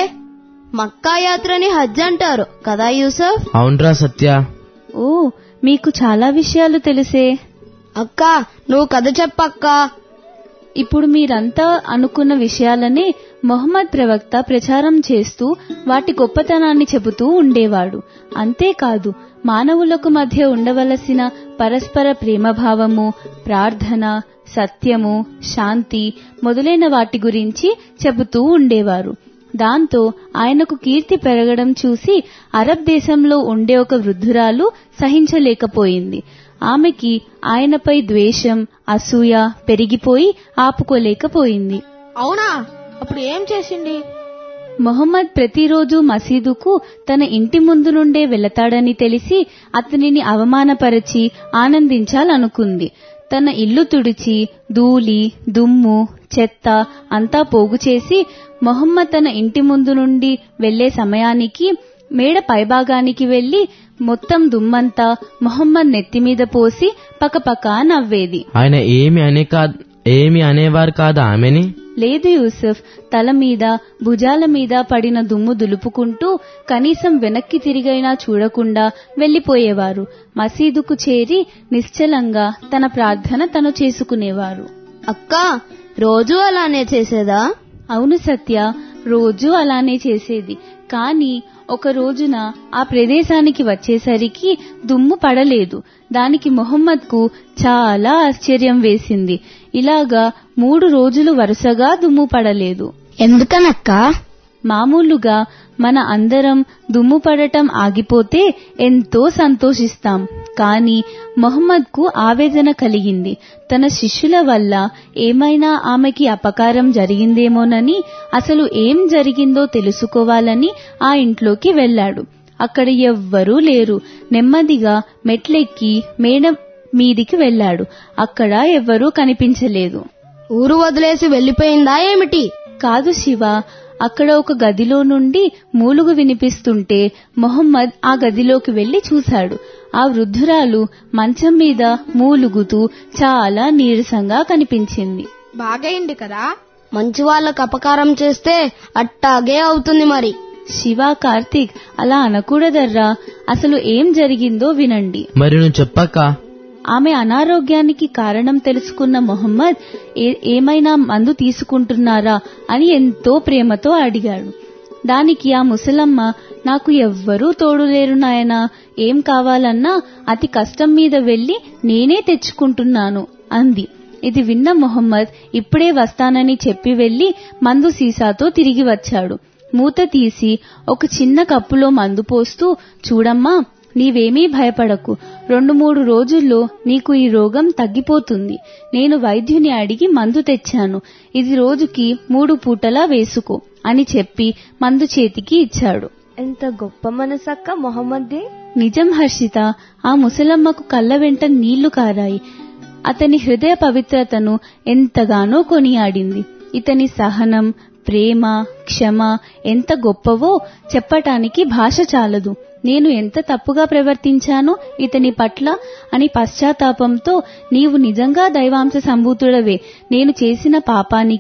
మక్కా యాత్రని హజ్ అంటారు కదా యూసఫ్ అవునరా సత్య ఓ మీకు చాలా విషయాలు తెలిసే అక్క నువ్వు కథ చెప్పక్కా ఇప్పుడు మీరంతా అనుకున్న విషయాలనే మొహమ్మద్ ప్రవక్త ప్రచారం చేస్తూ వాటి గొప్పతనాన్ని చెబుతూ ఉండేవాడు అంతేకాదు మానవులకు మధ్య ఉండవలసిన పరస్పర ప్రేమభావము ప్రార్థన సత్యము శాంతి మొదలైన వాటి గురించి చెబుతూ ఉండేవారు దాంతో ఆయనకు కీర్తి పెరగడం చూసి అరబ్ దేశంలో ఉండే ఒక వృద్ధురాలు సహించలేకపోయింది ఆమెకి ఆయనపై ద్వేషం అసూయ పెరిగిపోయి ఆపుకోలేకపోయింది అవునా అప్పుడు ఏం చేసింది మొహమ్మద్ ప్రతిరోజు మసీదుకు తన ఇంటి ముందు నుండే వెళతాడని తెలిసి అతనిని అవమానపరచి ఆనందించాలనుకుంది తన ఇల్లు తుడిచి ధూళి దుమ్ము చెత్త అంతా పోగు చేసి మొహమ్మద్ తన ఇంటి ముందు నుండి వెళ్లే సమయానికి మేడ పైభాగానికి వెళ్లి మొత్తం దుమ్మంతా మొహమ్మద్ నెత్తిమీద పోసి పకపకా నవ్వేది ఆయన ఏమి అనే కాదు ఏమి అనేవారు కాదా ఆమెని లేదు యూసుఫ్ తల మీద భుజాల మీద పడిన దుమ్ము దులుపుకుంటూ కనీసం వెనక్కి తిరిగైనా చూడకుండా వెళ్లిపోయేవారు మసీదుకు చేరి నిశ్చలంగా తన ప్రార్థన తను చేసుకునేవారు అక్క రోజు అలానే చేసేదా అవును సత్య రోజు అలానే చేసేది కానీ ఒక రోజున ఆ ప్రదేశానికి వచ్చేసరికి దుమ్ము పడలేదు దానికి మొహమ్మద్కు చాలా ఆశ్చర్యం వేసింది ఇలాగా మూడు రోజులు వరుసగా దుమ్ము పడలేదు ఎందుకనక్క మామూలుగా మన అందరం దుమ్ము పడటం ఆగిపోతే ఎంతో సంతోషిస్తాం కానీ మొహమ్మద్కు ఆవేదన కలిగింది తన శిష్యుల వల్ల ఏమైనా ఆమెకి అపకారం జరిగిందేమోనని అసలు ఏం జరిగిందో తెలుసుకోవాలని ఆ ఇంట్లోకి వెళ్ళాడు అక్కడ ఎవ్వరూ లేరు నెమ్మదిగా మెట్లెక్కి మేడ మీదికి వెళ్ళాడు అక్కడ ఎవ్వరూ కనిపించలేదు ఊరు వదిలేసి వెళ్లిపోయిందా ఏమిటి కాదు శివ అక్కడ ఒక గదిలో నుండి మూలుగు వినిపిస్తుంటే మొహమ్మద్ ఆ గదిలోకి వెళ్లి చూశాడు ఆ వృద్ధురాలు మంచం మీద మూలుగుతూ చాలా నీరసంగా కనిపించింది బాగైంది కదా మంచి వాళ్ళకు అపకారం చేస్తే అట్టాగే అవుతుంది మరి శివ కార్తీక్ అలా అనకూడదర్రా అసలు ఏం జరిగిందో వినండి మరి నువ్వు చెప్పక్క ఆమె అనారోగ్యానికి కారణం తెలుసుకున్న మొహమ్మద్ ఏమైనా మందు తీసుకుంటున్నారా అని ఎంతో ప్రేమతో అడిగాడు దానికి ఆ ముసలమ్మ నాకు ఎవ్వరూ తోడులేరు నాయనా ఏం కావాలన్నా అతి కష్టం మీద వెళ్లి నేనే తెచ్చుకుంటున్నాను అంది ఇది విన్న మొహమ్మద్ ఇప్పుడే వస్తానని చెప్పి వెళ్లి మందు సీసాతో తిరిగి వచ్చాడు మూత తీసి ఒక చిన్న కప్పులో మందు పోస్తూ చూడమ్మా నీవేమీ భయపడకు రెండు మూడు రోజుల్లో నీకు ఈ రోగం తగ్గిపోతుంది నేను వైద్యుని అడిగి మందు తెచ్చాను ఇది రోజుకి మూడు పూటలా వేసుకో అని చెప్పి మందు చేతికి ఇచ్చాడు ఎంత గొప్ప మనసక్క మొహమ్మద్ది నిజం హర్షిత ఆ ముసలమ్మకు కళ్ళ వెంట నీళ్లు కారాయి అతని హృదయ పవిత్రతను ఎంతగానో కొనియాడింది ఇతని సహనం ప్రేమ క్షమ ఎంత గొప్పవో చెప్పటానికి భాష చాలదు నేను ఎంత తప్పుగా ప్రవర్తించానో ఇతని పట్ల అని పశ్చాత్తాపంతో నీవు నిజంగా దైవాంశ సంభూతుడవే నేను చేసిన పాపానికి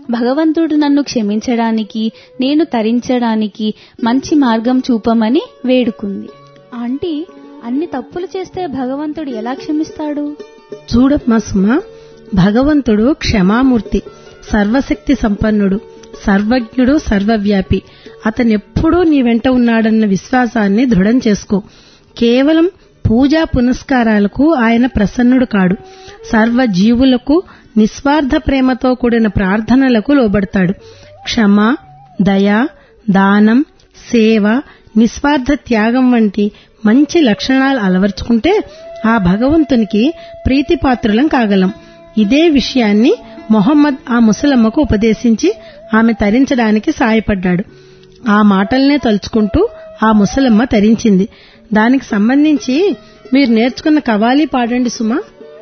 భగవంతుడు నన్ను క్షమించడానికి నేను తరించడానికి మంచి మార్గం చూపమని వేడుకుంది ఆంటీ అన్ని తప్పులు చేస్తే భగవంతుడు ఎలా క్షమిస్తాడు చూడమ్మా సుమ భగవంతుడు క్షమామూర్తి సర్వశక్తి సంపన్నుడు సర్వజ్ఞుడు సర్వవ్యాపి అతనెప్పుడూ నీ వెంట ఉన్నాడన్న విశ్వాసాన్ని దృఢం చేసుకో కేవలం పూజా పునస్కారాలకు ఆయన ప్రసన్నుడు కాడు సర్వ జీవులకు నిస్వార్థ ప్రేమతో కూడిన ప్రార్థనలకు లోబడతాడు క్షమ దయ దానం సేవ నిస్వార్థ త్యాగం వంటి మంచి లక్షణాలు అలవర్చుకుంటే ఆ భగవంతునికి ప్రీతిపాత్రులం కాగలం ఇదే విషయాన్ని మొహమ్మద్ ఆ ముసలమ్మకు ఉపదేశించి ఆమె తరించడానికి సాయపడ్డాడు ఆ మాటల్నే తలుచుకుంటూ ఆ ముసలమ్మ తరించింది దానికి సంబంధించి మీరు నేర్చుకున్న కవాలి పాడండి సుమా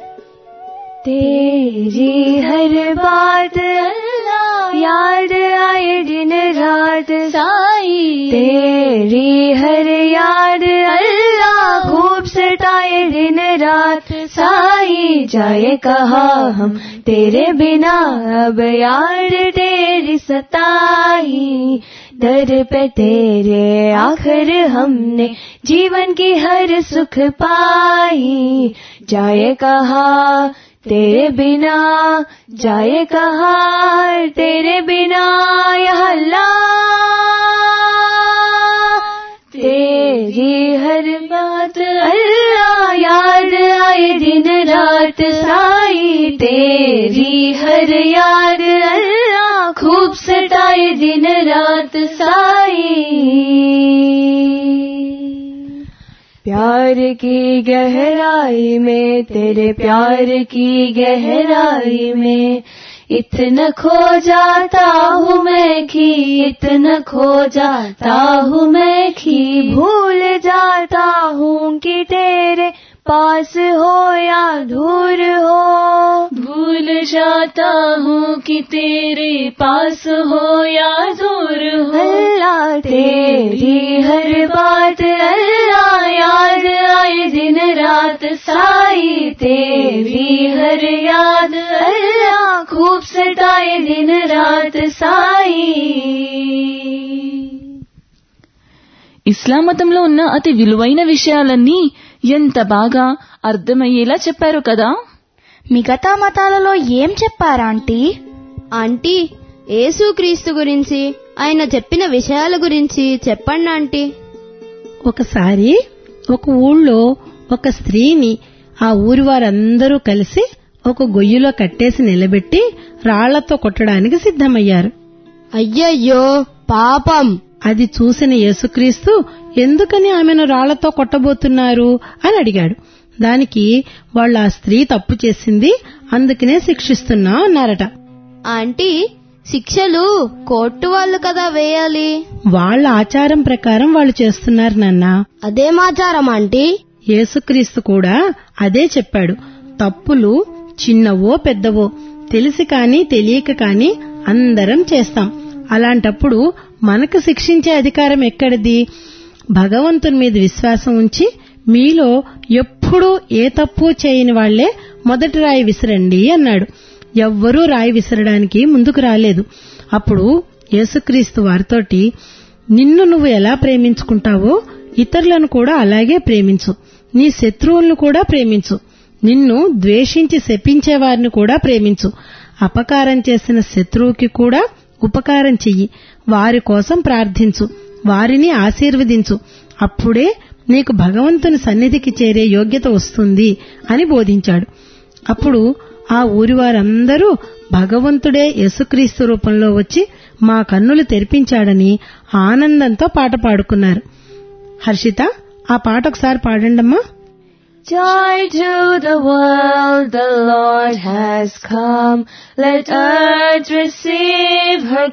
तेरी हर बात अल्लाह याद आए दिन रात साई तेरी हर याद अल्लाह खूब सताए दिन रात साई जाए कहा हम तेरे बिना अब याद तेरी सताई दर पे तेरे आखिर हमने जीवन की हर सुख पाई जाए कहा तेरे बिना जाए कहा तेरे बिना यह अल्लाह तेरी हर बात अल्लाह याद आए दिन रात साई तेरी हर याद अल्लाह खूब सताए दिन रात साई प्यार की गहराई में तेरे प्यार की गहराई में इतना खो जाता हूँ मैं कि इतना खो जाता हूँ मैं कि भूल जाता हूँ कि तेरे पास हो या दूर हो भूल जाता हूँ कि तेरे पास हो या दूर हो अल्लाह तेरी हर बात अल्लाह याद आए दिन रात साई तेरी हर याद अल्लाह खूब सताए दिन रात साई ఇస్లాం మతంలో ఉన్న అతి విలువైన విషయాలన్నీ ఎంత బాగా అర్థమయ్యేలా చెప్పారు కదా మిగతా మతాలలో ఏం చెప్పారా ఆంటీ ఆంటీ యేసుక్రీస్తు గురించి ఆయన చెప్పిన విషయాల గురించి చెప్పండి ఆంటీ ఒకసారి ఒక ఊళ్ళో ఒక స్త్రీని ఆ ఊరి వారందరూ కలిసి ఒక గొయ్యిలో కట్టేసి నిలబెట్టి రాళ్లతో కొట్టడానికి సిద్ధమయ్యారు అయ్యయ్యో పాపం అది చూసిన యేసుక్రీస్తు ఎందుకని ఆమెను రాళ్లతో కొట్టబోతున్నారు అని అడిగాడు దానికి వాళ్ళు ఆ స్త్రీ తప్పు చేసింది అందుకనే శిక్షిస్తున్నా అన్నారట ఆంటీ శిక్షలు కోర్టు వాళ్ళు కదా వేయాలి వాళ్ళ ఆచారం ప్రకారం వాళ్ళు చేస్తున్నారు నాన్న అదేం ఆచారం ఆంటీ యేసుక్రీస్తు కూడా అదే చెప్పాడు తప్పులు చిన్నవో పెద్దవో తెలిసి కాని తెలియక కాని అందరం చేస్తాం అలాంటప్పుడు మనకు శిక్షించే అధికారం ఎక్కడిది భగవంతుని మీద విశ్వాసం ఉంచి మీలో ఎప్పుడూ ఏ తప్పు చేయని వాళ్లే మొదటి రాయి విసిరండి అన్నాడు ఎవ్వరూ రాయి విసరడానికి ముందుకు రాలేదు అప్పుడు యేసుక్రీస్తు వారితోటి నిన్ను నువ్వు ఎలా ప్రేమించుకుంటావో ఇతరులను కూడా అలాగే ప్రేమించు నీ శత్రువులను కూడా ప్రేమించు నిన్ను ద్వేషించి శపించే వారిని కూడా ప్రేమించు అపకారం చేసిన శత్రువుకి కూడా ఉపకారం చెయ్యి వారి కోసం ప్రార్థించు వారిని ఆశీర్వదించు అప్పుడే నీకు భగవంతుని సన్నిధికి చేరే యోగ్యత వస్తుంది అని బోధించాడు అప్పుడు ఆ ఊరి వారందరూ భగవంతుడే యేసుక్రీస్తు రూపంలో వచ్చి మా కన్నులు తెరిపించాడని ఆనందంతో పాట పాడుకున్నారు హర్షిత ఆ పాట ఒకసారి పాడండమ్మా Joy to the world, the Lord has come. Let earth receive her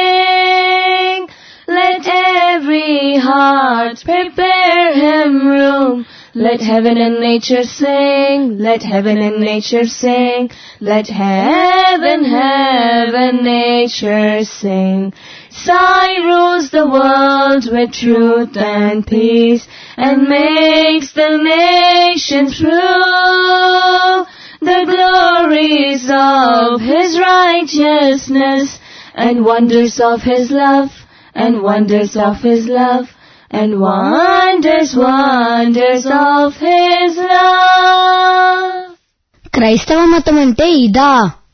King. Let every heart prepare him room. Let heaven and nature sing. Let heaven and nature sing. Let heaven, heaven, nature sing. Sai rules the world with truth and peace and makes the nations prove the glories of his righteousness and wonders of His love, and wonders of His love, and wonders, wonders of His love. క్రైస్తవ మతం అంటే ఇదా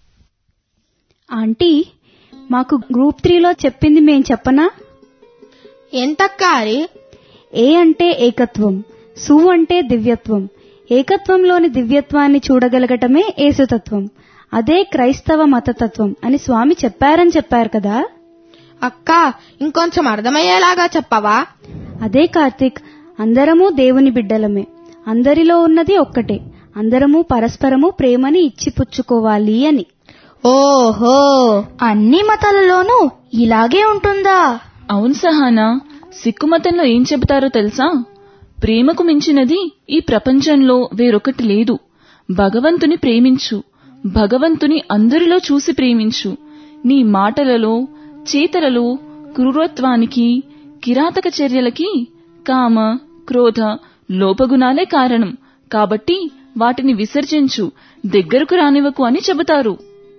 aunty మాకు group త్రీలో చెప్పింది మేం చెప్పనా ఎంతక్కారి ఏ అంటే ఏకత్వం సు అంటే దివ్యత్వం ఏకత్వంలోని దివ్యత్వాన్ని చూడగలగటమే ఏసుతత్వం అదే క్రైస్తవ మతతత్వం అని స్వామి చెప్పారని చెప్పారు కదా అక్క ఇంకొంచెం అర్థమయ్యేలాగా చెప్పవా అదే కార్తీక్ అందరము దేవుని బిడ్డలమే అందరిలో ఉన్నది ఒక్కటే అందరము పరస్పరము ప్రేమని ఇచ్చిపుచ్చుకోవాలి అని ఓహో అన్ని మతాలలోనూ ఇలాగే ఉంటుందా అవును సహానా సిక్కు మతంలో ఏం చెబుతారో తెలుసా ప్రేమకు మించినది ఈ ప్రపంచంలో వేరొకటి లేదు భగవంతుని ప్రేమించు భగవంతుని అందరిలో చూసి ప్రేమించు నీ మాటలలో చేతలలో క్రూరత్వానికి కిరాతక చర్యలకి కామ క్రోధ లోపగుణాలే కారణం కాబట్టి వాటిని విసర్జించు దగ్గరకు రానివ్వకు అని చెబుతారు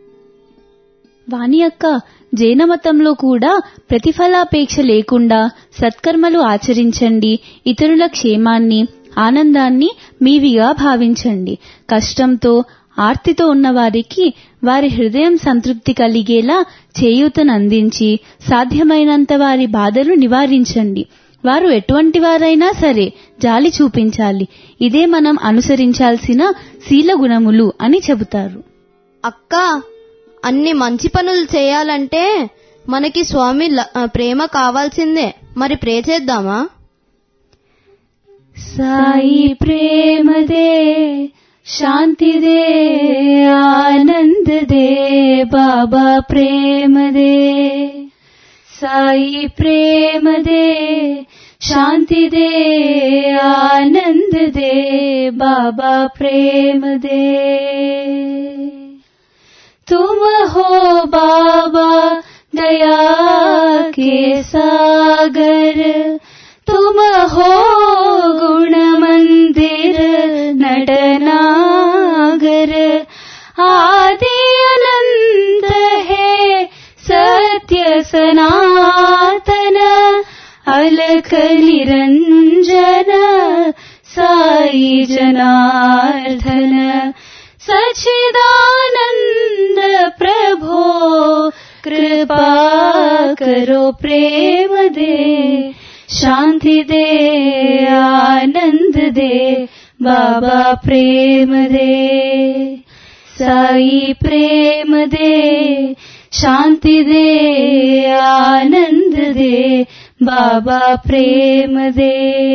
వాణి అక్క జైన మతంలో కూడా ప్రతిఫలాపేక్ష లేకుండా సత్కర్మలు ఆచరించండి ఇతరుల క్షేమాన్ని ఆనందాన్ని మీవిగా భావించండి కష్టంతో ఆర్తితో ఉన్న వారికి వారి హృదయం సంతృప్తి కలిగేలా చేయూతను అందించి సాధ్యమైనంత వారి బాధలు నివారించండి వారు ఎటువంటి వారైనా సరే జాలి చూపించాలి ఇదే మనం అనుసరించాల్సిన శీల గుణములు అని చెబుతారు అక్క అన్ని మంచి పనులు చేయాలంటే మనకి స్వామి ల- ఆ, ప్రేమ కావాల్సిందే మరి ప్రే చేద్దామా సాయి ప్రేమ దే శాంతి దే ఆనంద దే బాబా ప్రేమ దే సాయి ప్రేమ దే శాంతి దే ఆనంద దే బాబా ప్రేమ దే तुम हो बाबा दया के सागर तुम हो गुण मंदिर नटनागर आदि अनंत है सत्य सनातन अलख निरंजन साई जनार्दन सचिदानंद प्रभो कृपा करो प्रेम दे शांति दे आनंद दे बाबा प्रेम दे साई प्रेम दे शांति दे आनंद दे बाबा प्रेम दे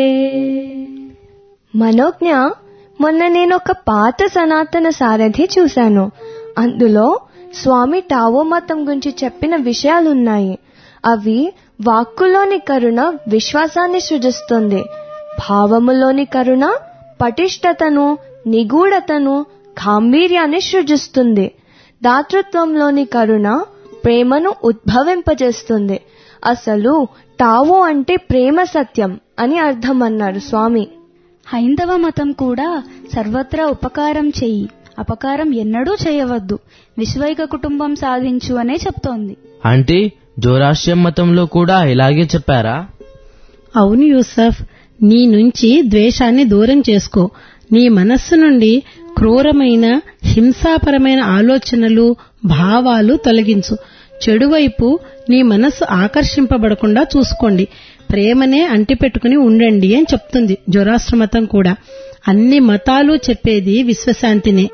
మనోజ్ఞ మొన్న నేను ఒక పాత సనాతన సారథి చూశాను అందులో స్వామి టావో మతం గురించి చెప్పిన విషయాలున్నాయి అవి వాక్కులోని కరుణ విశ్వాసాన్ని సృజిస్తుంది భావములోని కరుణ పటిష్టతను నిగూఢతను గాంభీర్యాన్ని సృజిస్తుంది దాతృత్వంలోని కరుణ ప్రేమను ఉద్భవింపజేస్తుంది అసలు టావో అంటే ప్రేమ సత్యం అని అర్థం అన్నారు స్వామి హైందవ మతం కూడా సర్వత్రా ఉపకారం చెయ్యి అపకారం ఎన్నడూ చేయవద్దు విశ్వైక కుటుంబం సాధించు అనే చెప్తోంది అంటే జోరాష్ట్రం మతంలో కూడా ఇలాగే చెప్పారా అవును యూసఫ్ నీ నుంచి ద్వేషాన్ని దూరం చేసుకో నీ మనస్సు నుండి క్రూరమైన హింసాపరమైన ఆలోచనలు భావాలు తొలగించు చెడువైపు నీ మనస్సు ఆకర్షింపబడకుండా చూసుకోండి ప్రేమనే అంటిపెట్టుకుని ఉండండి అని చెప్తుంది జొరాష్ట్ర మతం కూడా అన్ని మతాలు చెప్పేది విశ్వశాంతినే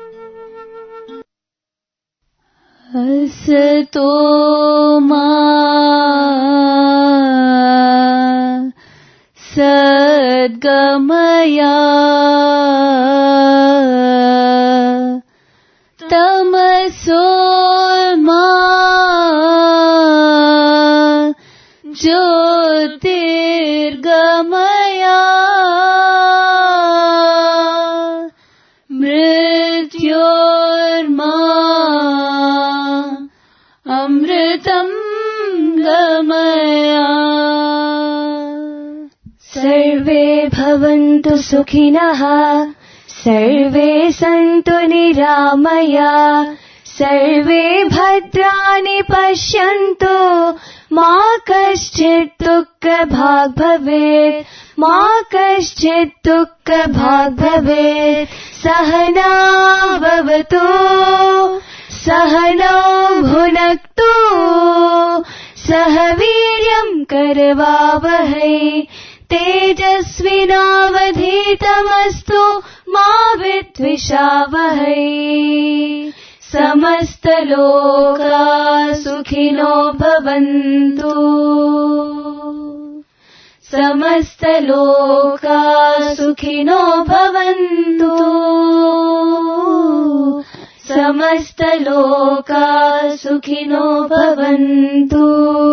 असतो मा सद्गमया तमसो मा ज्योतिर्गमया मृत्योर्मा अमृतम् गमया सर्वे भवन्तु सुखिनः सर्वे सन्तु निरामया सर्वे भद्राणि पश्यन्तु मा कश्चित् दुःखभाग् भवेत् मा कश्चित् दुःखभाग् भवेत् सहना भवतु सहनौ भुनक्तु सह वीर्यम् करवावहै तेजस्विनावधीतमस्तु मा विद्विषावहै समस्तलोका सुखिनो भवन्तु समस्तलोका सुखिनो भवन्तु समस्तलोका सुखिनो भवन्तु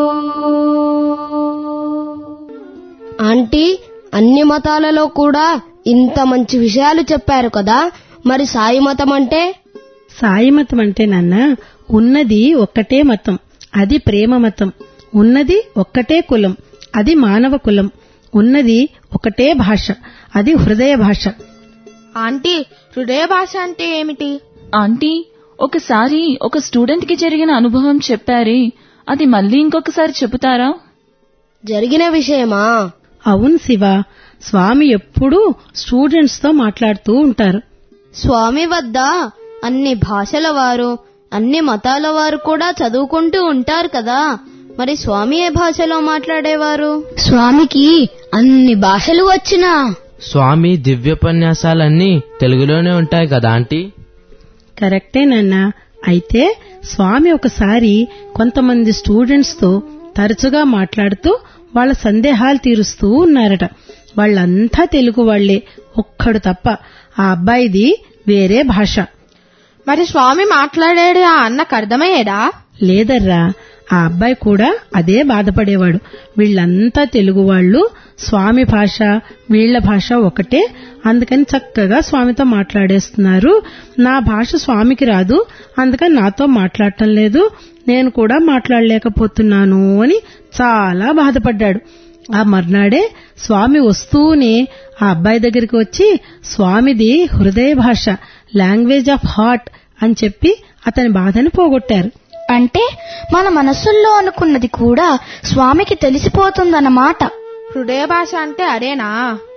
ఆంటీ అన్ని మతాలలో కూడా ఇంత మంచి విషయాలు చెప్పారు కదా మరి సాయి మతం అంటే సాయి మతం అంటే నాన్న ఉన్నది ఒక్కటే మతం అది ప్రేమ మతం ఉన్నది ఒక్కటే కులం అది మానవ కులం ఉన్నది ఒకటే భాష అది హృదయ భాష ఆంటీ హృదయ భాష అంటే ఏమిటి ఆంటీ ఒకసారి ఒక స్టూడెంట్ కి జరిగిన అనుభవం చెప్పారే అది మళ్ళీ ఇంకొకసారి చెబుతారా జరిగిన విషయమా అవును శివ స్వామి ఎప్పుడూ స్టూడెంట్స్ తో మాట్లాడుతూ ఉంటారు స్వామి వద్ద అన్ని భాషల వారు అన్ని మతాల వారు కూడా చదువుకుంటూ ఉంటారు కదా మరి స్వామి ఏ భాషలో మాట్లాడేవారు స్వామికి అన్ని భాషలు వచ్చినా స్వామి దివ్యోపన్యాసాలన్నీ తెలుగులోనే ఉంటాయి కదా ఆంటీ కరెక్టే నాన్న అయితే స్వామి ఒకసారి కొంతమంది స్టూడెంట్స్ తో తరచుగా మాట్లాడుతూ వాళ్ళ సందేహాలు తీరుస్తూ ఉన్నారట వాళ్ళంతా తెలుగు వాళ్లే ఒక్కడు తప్ప ఆ అబ్బాయిది వేరే భాష మరి స్వామి మాట్లాడాడు ఆ అన్నకు అర్థమయ్యేదా లేదర్రా ఆ అబ్బాయి కూడా అదే బాధపడేవాడు వీళ్ళంతా తెలుగు వాళ్ళు స్వామి భాష వీళ్ల భాష ఒకటే అందుకని చక్కగా స్వామితో మాట్లాడేస్తున్నారు నా భాష స్వామికి రాదు అందుకని నాతో మాట్లాడటం లేదు నేను కూడా మాట్లాడలేకపోతున్నాను అని చాలా బాధపడ్డాడు ఆ మర్నాడే స్వామి వస్తూనే ఆ అబ్బాయి దగ్గరికి వచ్చి స్వామిది హృదయ భాష లాంగ్వేజ్ ఆఫ్ హార్ట్ అని చెప్పి అతని బాధని పోగొట్టారు అంటే మన మనసుల్లో అనుకున్నది కూడా స్వామికి తెలిసిపోతుందన్నమాట హృదయ భాష అంటే అదేనా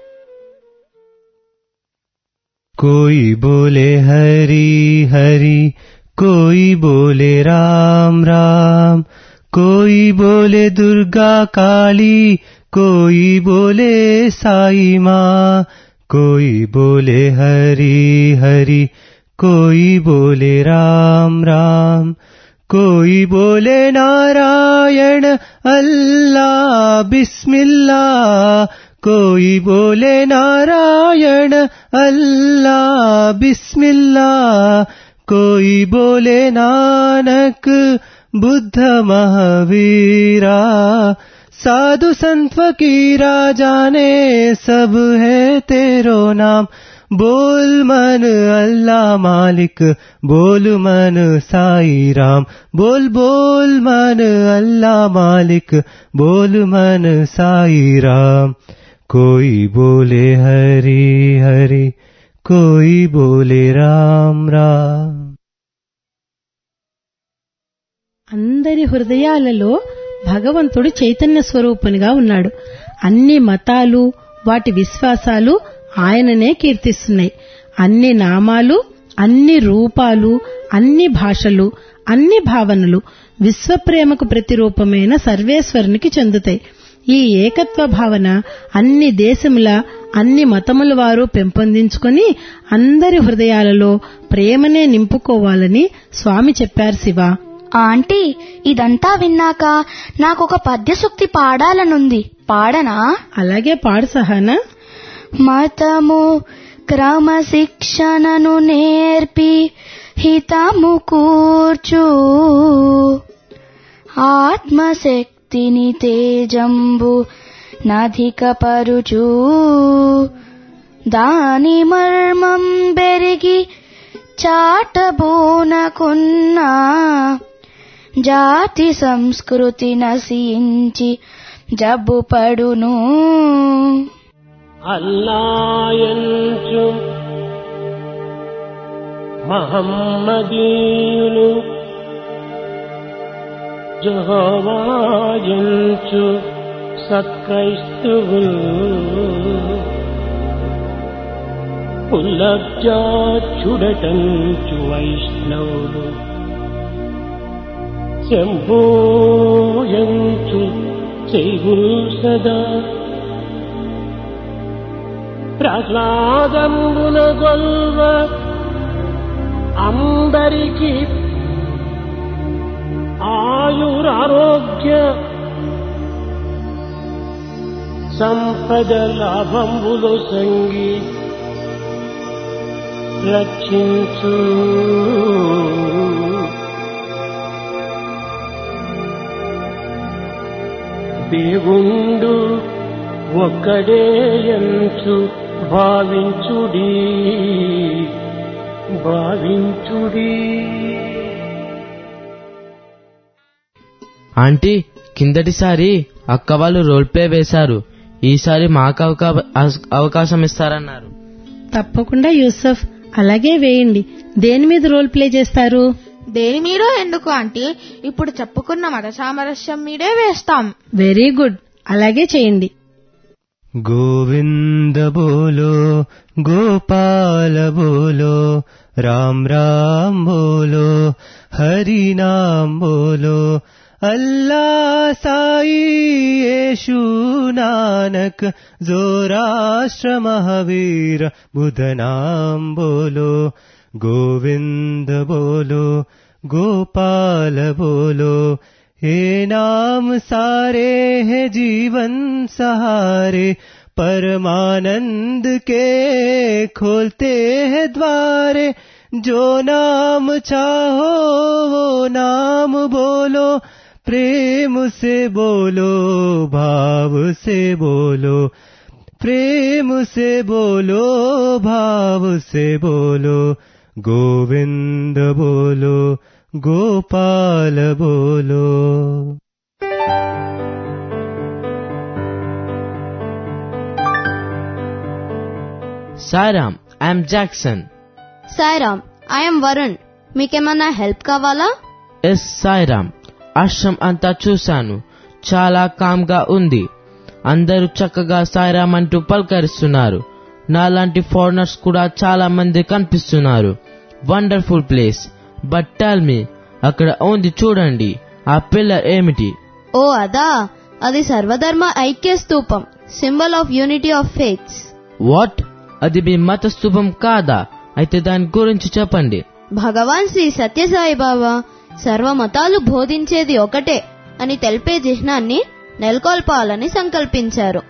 कोई बोले हरि हरि कोई बोले राम राम कोई बोले दुर्गा काली कोई बोले साई माँ कोई बोले हरि हरि कोई बोले राम राम कोई बोले नारायण अल्लाह बिस्मिल्लाह कोई बोले नारायण अल्लाह बिस्मिल्लाह कोई बोले नानक बुद्ध महावीरा साधु संत फकीरा जाने सब है तेरो नाम बोल मन अल्लाह मालिक बोल मन साई राम बोल बोल मन अल्लाह मालिक बोल मन साई राम कोई बोले हरि हरि कोई बोले राम राम అందరి హృదయాలలో భగవంతుడు చైతన్య స్వరూపునిగా ఉన్నాడు అన్ని మతాలు వాటి విశ్వాసాలు ఆయననే కీర్తిస్తున్నాయి అన్ని నామాలు అన్ని రూపాలు అన్ని భాషలు అన్ని భావనలు విశ్వప్రేమకు ప్రతిరూపమైన సర్వేశ్వరునికి చెందుతాయి ఈ ఏకత్వ భావన అన్ని దేశముల అన్ని మతముల వారు పెంపొందించుకొని అందరి హృదయాలలో ప్రేమనే నింపుకోవాలని స్వామి చెప్పారు శివ ఆంటీ ఇదంతా విన్నాక నాకొక పద్యసూక్తి పాడాలనుంది పాడనా అలాగే పాడు సహానా మతము క్రమశిక్షణను నేర్పి హితము కూర్చు ఆత్మశక్తిని తేజంబు నధికపరుచు దాని మర్మం బెరిగి చాటబోనకున్నా జాతి సంస్కృతి నశించి జబ్బు పడును అల్లాయంచు మహమ్మదీయులు జహోవాయంచు సత్క్రైస్తువులు పుల్లబ్జాచుడటంచు వైష్ణవులు శంభోయంచు చేగులు సదా ప్రహ్లాదంబున గొల్వ అందరికి ఆయురారోగ్య సంపద లాభంబులు సంగి రక్షించు దేవుండు ఒక్కడే ఎంచు భావించుడి భావించుడి ఆంటీ కిందటిసారి అక్క వాళ్ళు రోల్ ప్లే వేశారు ఈసారి మాకు అవకా- అవకాశం ఇస్తారన్నారు తప్పకుండా యూసఫ్ అలాగే వేయండి దేని మీద రోల్ ప్లే చేస్తారు దేని మీదో ఎందుకు అంటే ఇప్పుడు చెప్పుకున్న మత సామరస్యం మీదే వేస్తాం వెరీ గుడ్ అలాగే చేయండి गोविन्द बोलो गोपाल बोलो राम राम बोलो हरि नाम बोलो अल्लाह साई येशु नानक जोराष्ट्र महावीर बुध नाम बोलो गोविन्द बोलो गोपाल बोलो हे नाम सारे हैं जीवन सहारे परमानंद के खोलते हैं द्वारे जो नाम चाहो वो नाम बोलो प्रेम से बोलो भाव से बोलो प्रेम से बोलो भाव से बोलो गोविंद बोलो गोपाल बोलो Sairam I'm Jackson Sairam I'm Varun మీకేమన్నా హెల్ప్ కావాలా ఎస్ సాయిరామ్ ఆశ్రమం అంతా చూశాను చాలా కామ్గా ఉంది అందరూ చక్కగా సాయిరామ్ అంటూ పలకరిస్తున్నారు నాలాంటి ఫారినర్స్ కూడా చాలా మంది కనిపిస్తున్నారు wonderful place but tell me అక్కడ ఉంది చూడండి ఆ పిల్ల ఏమిటి ఓ అదా అది సర్వధర్మ ఐక్య స్తూపం symbol of unity of faiths what అది మీ మత స్థూపం కాదా అయితే దాని గురించి చెప్పండి భగవాన్ శ్రీ సత్యసాయి బాబా సర్వమతాలు బోధించేది ఒకటే అని తెలిపే చిహ్నాన్ని నెలకొల్పాలని సంకల్పించారు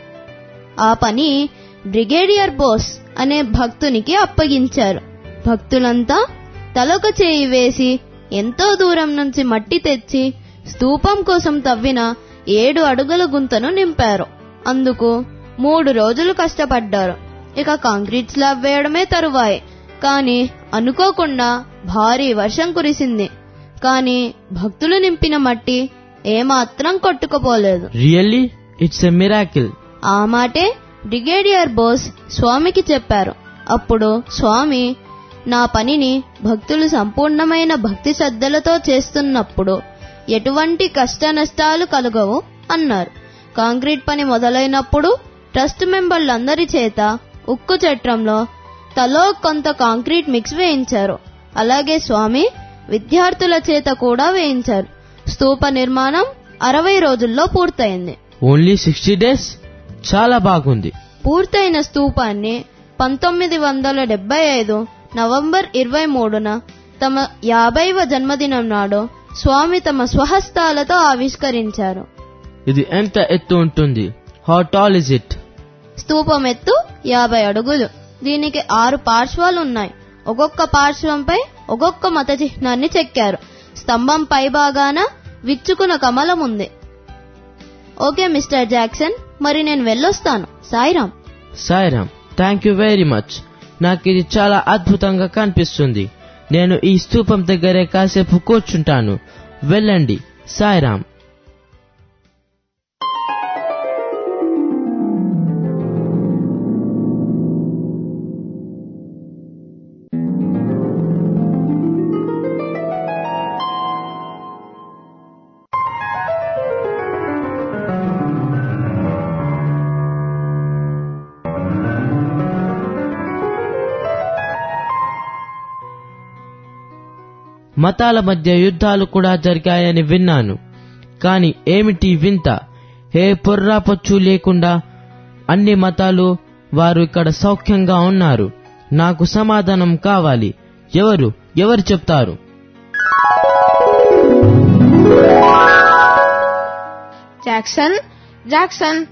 ఆ పని బ్రిగేడియర్ బోస్ అనే భక్తునికి అప్పగించారు భక్తులంతా తలొక చేయి వేసి ఎంతో దూరం నుంచి మట్టి తెచ్చి స్తూపం కోసం తవ్విన ఏడు అడుగుల గుంతను నింపారు అందుకు మూడు రోజులు కష్టపడ్డారు ఇక కాంక్రీట్ స్లాబ్ వేయడమే తరువాయి కాని అనుకోకుండా భారీ వర్షం కురిసింది కాని భక్తులు నింపిన మట్టి ఏమాత్రం కొట్టుకుపోలేదు రియల్లీ ఇట్స్ ఎ మిరాకిల్ ఆ మాటే బ్రిగేడియర్ బోస్ స్వామికి చెప్పారు అప్పుడు స్వామి నా పనిని భక్తులు సంపూర్ణమైన భక్తి శ్రద్ధలతో చేస్తున్నప్పుడు ఎటువంటి కష్ట నష్టాలు కలుగవు అన్నారు కాంక్రీట్ పని మొదలైనప్పుడు ట్రస్ట్ మెంబర్లందరి చేత ఉక్కు చట్రంలో తలో కొంత కాంక్రీట్ మిక్స్ వేయించారు అలాగే స్వామి విద్యార్థుల చేత కూడా వేయించారు స్తూప నిర్మాణం అరవై రోజుల్లో పూర్తయింది ఓన్లీ సిక్స్టీ డేస్ చాలా బాగుంది పూర్తయిన స్తూపాన్ని పంతొమ్మిది వందల డెబ్బై ఐదు నవంబర్ ఇరవై మూడున తమ యాభైవ జన్మదినం నాడు స్వామి తమ స్వహస్తాలతో ఆవిష్కరించారు ఇది ఎంత ఎత్తు ఉంటుంది హౌ టాల్ ఇస్ ఇట్ స్తూపం ఎత్తు యాభై అడుగులు దీనికి ఆరు పార్శ్వాలు ఉన్నాయి ఒక్కొక్క పార్శ్వంపై ఒక్కొక్క మత చిహ్నాన్ని చెక్కారు స్తంభం పై భాగాన విచ్చుకున్న కమలం ఉంది ఓకే మిస్టర్ జాక్సన్ మరి నేను వెళ్ళొస్తాను Sairam Sairam thank you very much నాకు ఇది చాలా అద్భుతంగా కనిపిస్తుంది నేను ఈ స్తూపం దగ్గరే కాసేపు కూర్చుంటాను వెళ్ళండి సాయిరామ్ మతాల మధ్య యుద్ధాలు కూడా జరిగాయని విన్నాను కాని ఏమిటి వింత ఏ పొర్రాపొచ్చు లేకుండా అన్ని మతాలు వారు ఇక్కడ సౌఖ్యంగా ఉన్నారు నాకు సమాధానం కావాలి ఎవరు ఎవరు చెప్తారు జాక్సన్ జాక్సన్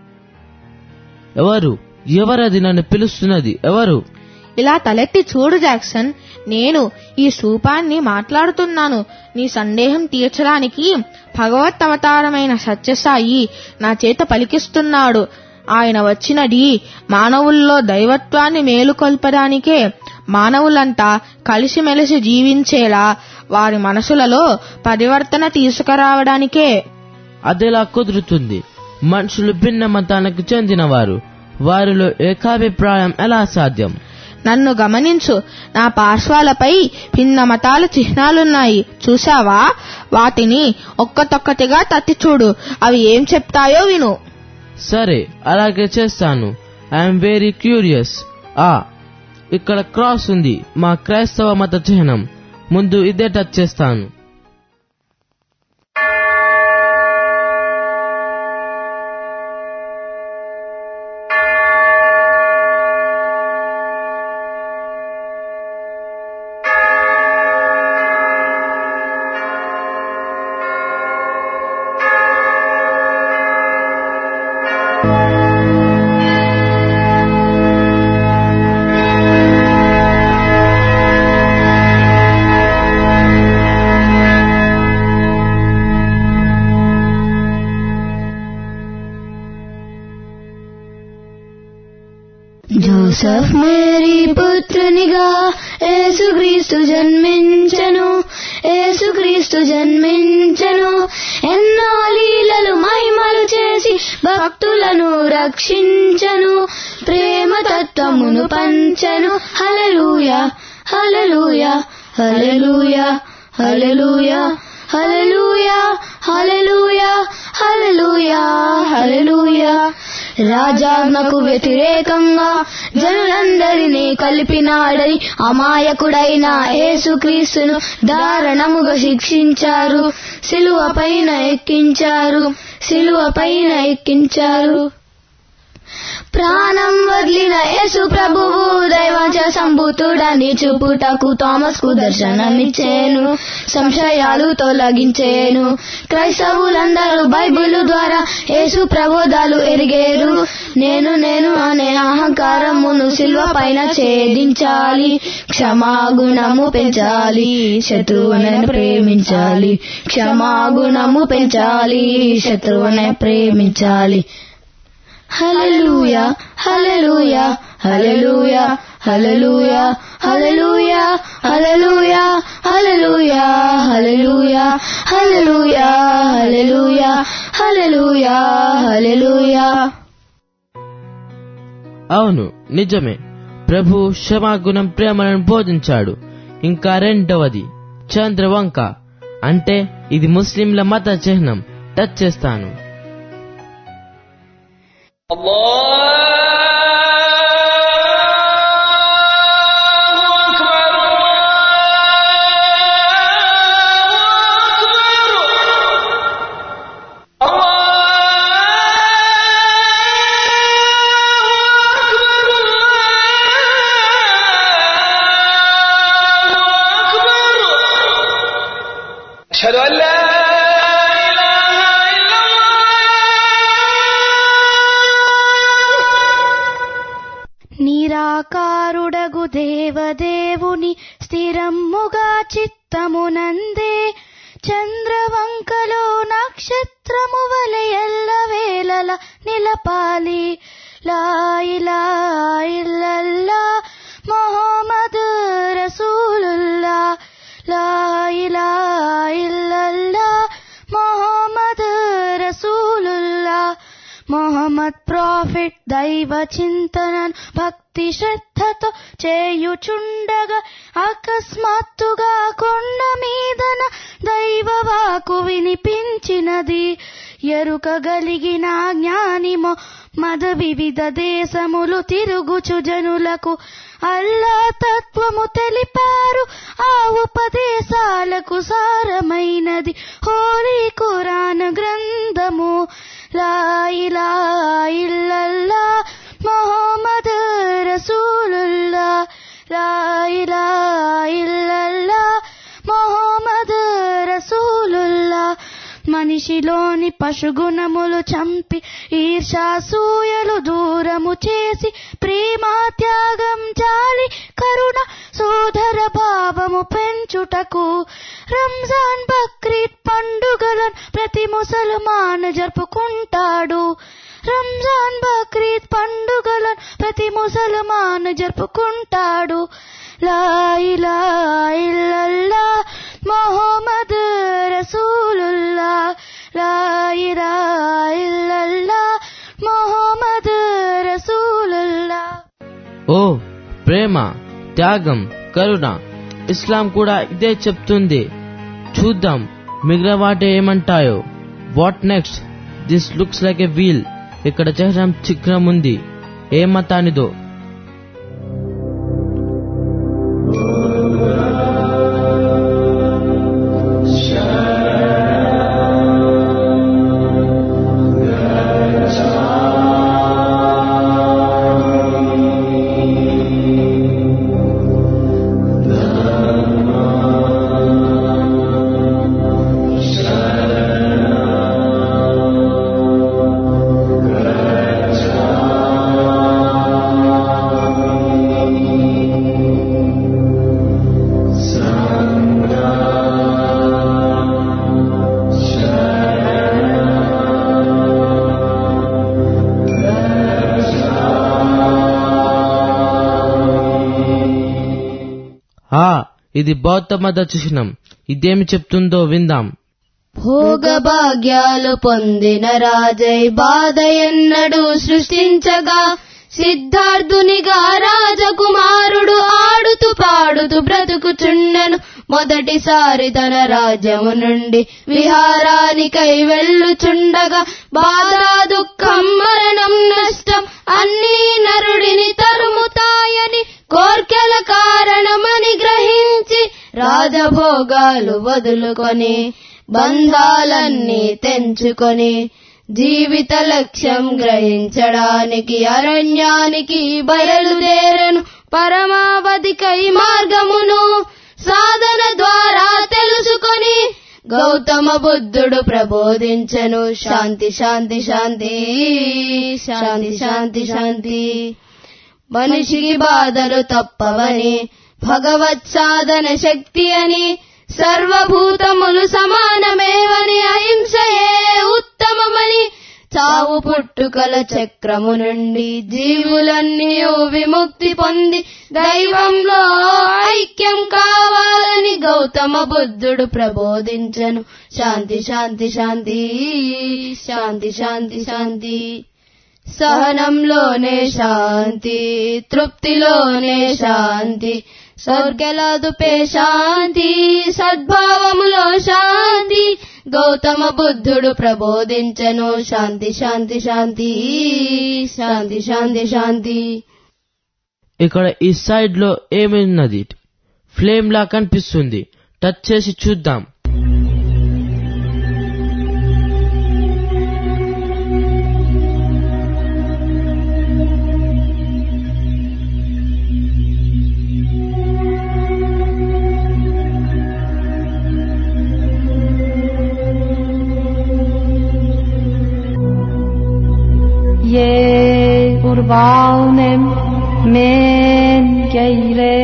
ఎవరు ఎవరది నన్ను పిలుస్తున్నది ఎవరు ఇలా తలెత్తి చూడు జాక్సన్ నేను ఈ స్థూపాన్ని మాట్లాడుతున్నాను నీ సందేహం తీర్చడానికి భగవత్ అవతారమైన సత్యసాయి నా చేత పలికిస్తున్నాడు ఆయన వచ్చినది మానవుల్లో దైవత్వాన్ని మేలుకొల్పడానికే మానవులంతా కలిసిమెలిసి జీవించేలా వారి మనసులలో పరివర్తన తీసుకురావడానికే అదెలా కుదురుతుంది మనుషులు భిన్న మతానికి చెందినవారు వారిలో ఏకాభిప్రాయం ఎలా సాధ్యం నన్ను గమనించు నా పార్శ్వాలపై భిన్న మతాల చిహ్నాలున్నాయి చూసావా వాటిని ఒక్కతొక్కటిగా తట్టి చూడు అవి ఏం చెప్తాయో విను సరే అలాగే చేస్తాను ఐఎమ్ వెరీ క్యూరియస్ ఆ ఇక్కడ క్రాస్ ఉంది మా క్రైస్తవ మత చిహ్నం ముందు ఇదే టచ్ చేస్తాను జోసఫ్ మేరీ పుత్రునిగా యేసుక్రీస్తు జన్మించను యేసుక్రీస్తు జన్మించను ఎన్నో లీలలు మహిమలు చేసి భక్తులను రక్షించను ప్రేమ తత్వమును పంచను హలలుయ హలలుయ హలలుయ హలలుయ హలలుయ హలలుయ హలలుయ హలలుయ రాజాజ్ఞకు వ్యతిరేకంగా జనులందరినీ కలిపినాడని అమాయకుడైన యేసుక్రీస్తును దారుణముగా శిక్షించారు సిలువ పైన ఎక్కించారు సిలువ పైన ఎక్కించారు ప్రాణం వదిలిన యేసు ప్రభువు దైవాంశ సంభూతుడని చూపుటకు థామస్ కు దర్శనమిచ్చేను సంశయాలు తొలగించేను క్రైస్తవులందరూ బైబిల్ ద్వారా యేసు ప్రబోధాలు ఎరిగేరు నేను నేను అనే అహంకారమును శిల్వ పైన ఛేదించాలి క్షమాగుణము పెంచాలి శత్రువుని ప్రేమించాలి క్షమాగుణము పెంచాలి శత్రువుని ప్రేమించాలి హల్లెలూయా హల్లెలూయా హల్లెలూయా హల్లెలూయా హల్లెలూయా హల్లెలూయా హల్లెలూయా హల్లెలూయా హల్లెలూయా హల్లెలూయా హల్లెలూయా హల్లెలూయా అవును నిజమే ప్రభు క్షమాగుణం ప్రేమలను బోధించాడు ఇంకా రెండవది చంద్రవంక అంటే ఇది ముస్లింల మత చిహ్నం టచ్ చేస్తాను أشهد أن لا నిరాకారుడగు దేవదేవుని స్థిరమ్ముగా చిత్తమునందే చంద్రవంకలో నక్షత్రము వలె ఎల్లవేళల నిలపాలి లాయిలా ఇల్లల్లా మొహమ్మద్ రసూలుల్లా లాయిలా ఇల్లల్లా మొహమ్మద్ రసూలుల్లా మొహమ్మద్ ప్రాఫిట్ దైవ చింతనను భక్తి శ్రద్ధతో చేయుచుండగా అకస్మాత్తుగా కొండ మీదన దైవవాకు వినిపించినది ఎరుకగలిగిన జ్ఞానిమో మద వివిధ దేశములు తిరుగుచు జనులకు అల్లా తత్వము తెలిపారు ఆ ఉపదేశాలకు సారమైనది హోలీ ఖురాన్ గ్రంథము లా ఇలాహా ఇల్లల్లా మొహమ్మద్ రసూలుల్లా లా ఇలాహా ఇల్లల్లా మొహమ్మద్ రసూలుల్లా మనిషిలోని పశుగుణములు చంపి ఈర్షాసూయలు దూరము చేసి ప్రేమ త్యాగం జాలి కరుణ సోదర భావము పెంచుటకు రంజాన్ బక్రీద్ పండుగలను ప్రతి ముసల్మాన్ జరుపుకుంటాడు రంజాన్ బక్రీద్ పండుగలను ప్రతి ముసల్మాన్ జరుపుకుంటాడు లా ఇలాహా ఇల్లల్లా మొహమ్మద్ రసూలుల్లా లా ఇలాహా ఇల్లల్లా మొహమ్మద్ రసూలుల్లా ఓ ప్రేమ త్యాగం కరుణ ఇస్లాం కూడా ఇదే చెప్తుంది చూద్దాం మిగిలిన వాటి ఏమంటాయో what next this looks like a wheel ఇక్కడ చక్రం చిక్రం ఉంది ఏ మతానిదో ఆ ఇది బౌద్ధ మత చిహ్నం ఇదేమి చెప్తుందో విందాం భోగభాగ్యాలు పొందిన రాజై బాధ ఎన్నడు సృష్టించగా సిద్ధార్థునిగా రాజకుమారుడు ఆడుతూ పాడుతూ బ్రతుకుచుండెను మొదటిసారి తన రాజ్యము నుండి విహారానికై వెళ్ళుచుండగా బాధ దుఃఖం మరణం నష్టం అన్నీ నరుడిని తరుముతాయని కోర్కెల కారణమని గ్రహించి రాజభోగాలు వదులుకొని బంధాలన్నీ తెంచుకొని జీవిత లక్ష్యం గ్రహించడానికి అరణ్యానికి బయలుదేరను పరమావధికై మార్గమును సాధన ద్వారా తెలుసుకొని గౌతమ బుద్ధుడు ప్రబోధించను శాంతి శాంతి శాంతి శాంతి శాంతి శాంతి మనిషికి బాధలు తప్పవని భగవత్ సాధన శక్తి అని సర్వభూతములు సమానమేవని అహింసయే ఉత్తమమని చావు పుట్టుకల చక్రము నుండి జీవులన్నీ విముక్తి పొంది దైవంలో ఐక్యం కావాలని గౌతమ బుద్ధుడు ప్రబోధించను శాంతి శాంతి శాంతి శాంతి శాంతి శాంతి సహనంలోనే శాంతి తృప్తిలోనే శాంతి స్వర్గలాదుపే శాంతి సద్భావములో శాంతి గౌతమ బుద్ధుడు ప్రబోధించను శాంతి శాంతి శాంతి శాంతి శాంతి శాంతి ఇక్కడ ఈ సైడ్ లో ఏమున్నది ఫ్లేమ్ లా కనిపిస్తుంది టచ్ చేసి చూద్దాం Ye urbanem men geire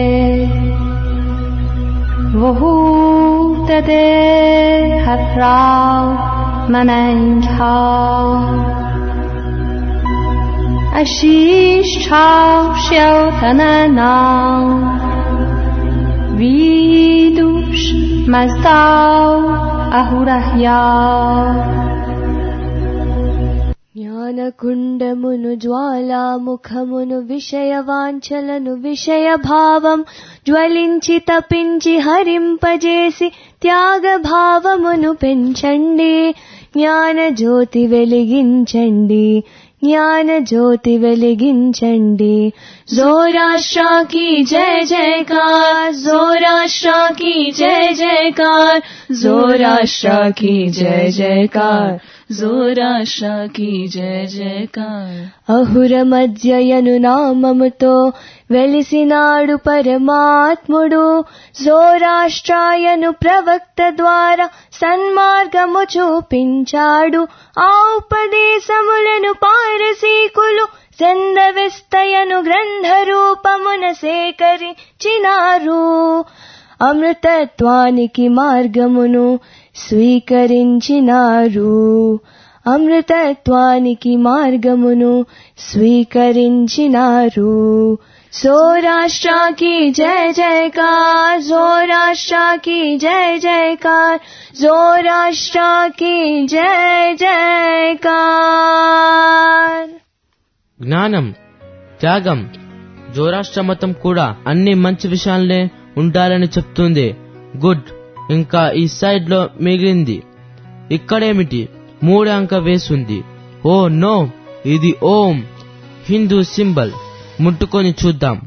Wohu de hatrau mananka Ashish chau xiao tananau Vidush mazdau ahurahyau జ్ఞానకుండమును జ్వాలాముఖమును విషయవాంఛలను విషయభావం జ్వలించి తపించి హరింపజేసి త్యాగభావమును పెంచండి జ్ఞాన జ్యోతి వెలిగించండి జ్ఞాన జ్యోతి వెలిగించండి जोराष्ट्रा की जय जयकार जोराष्ट्रा की जय जयकार जोराष्ट्रा की जय जयकार जोराष्ट्रा की जय जयकार అహుర మధ్యయను నామముతో వెలిసినాడు పరమాత్ముడు జోరాష్ట్రాయను ప్రవక్త ద్వారా సన్మార్గము చూపించాడు ఆ ఉపదేశములను పారసీకులు చందవిస్తయను గ్రంథ రూపమున సేకరించినారు అమృతత్వానికి మార్గమును స్వీకరించినారు అమృతత్వానికి మార్గమును స్వీకరించినారు సౌరాష్ట్ర की जय जयकार सौराष्ट्र की जय जयकार सौराष्ट्र की जय जयकार జ్ఞానం త్యాగం జోరాష్ట్ర మతం కూడా అన్ని మంచి విషయాలనే ఉండాలని చెప్తుంది గుడ్ ఇంకా ఈ సైడ్ లో మిగిలింది ఇక్కడేమిటి మూడు అంక వేసుంది ఓ నో ఇది ఓం హిందూ సింబల్ ముట్టుకొని చూద్దాం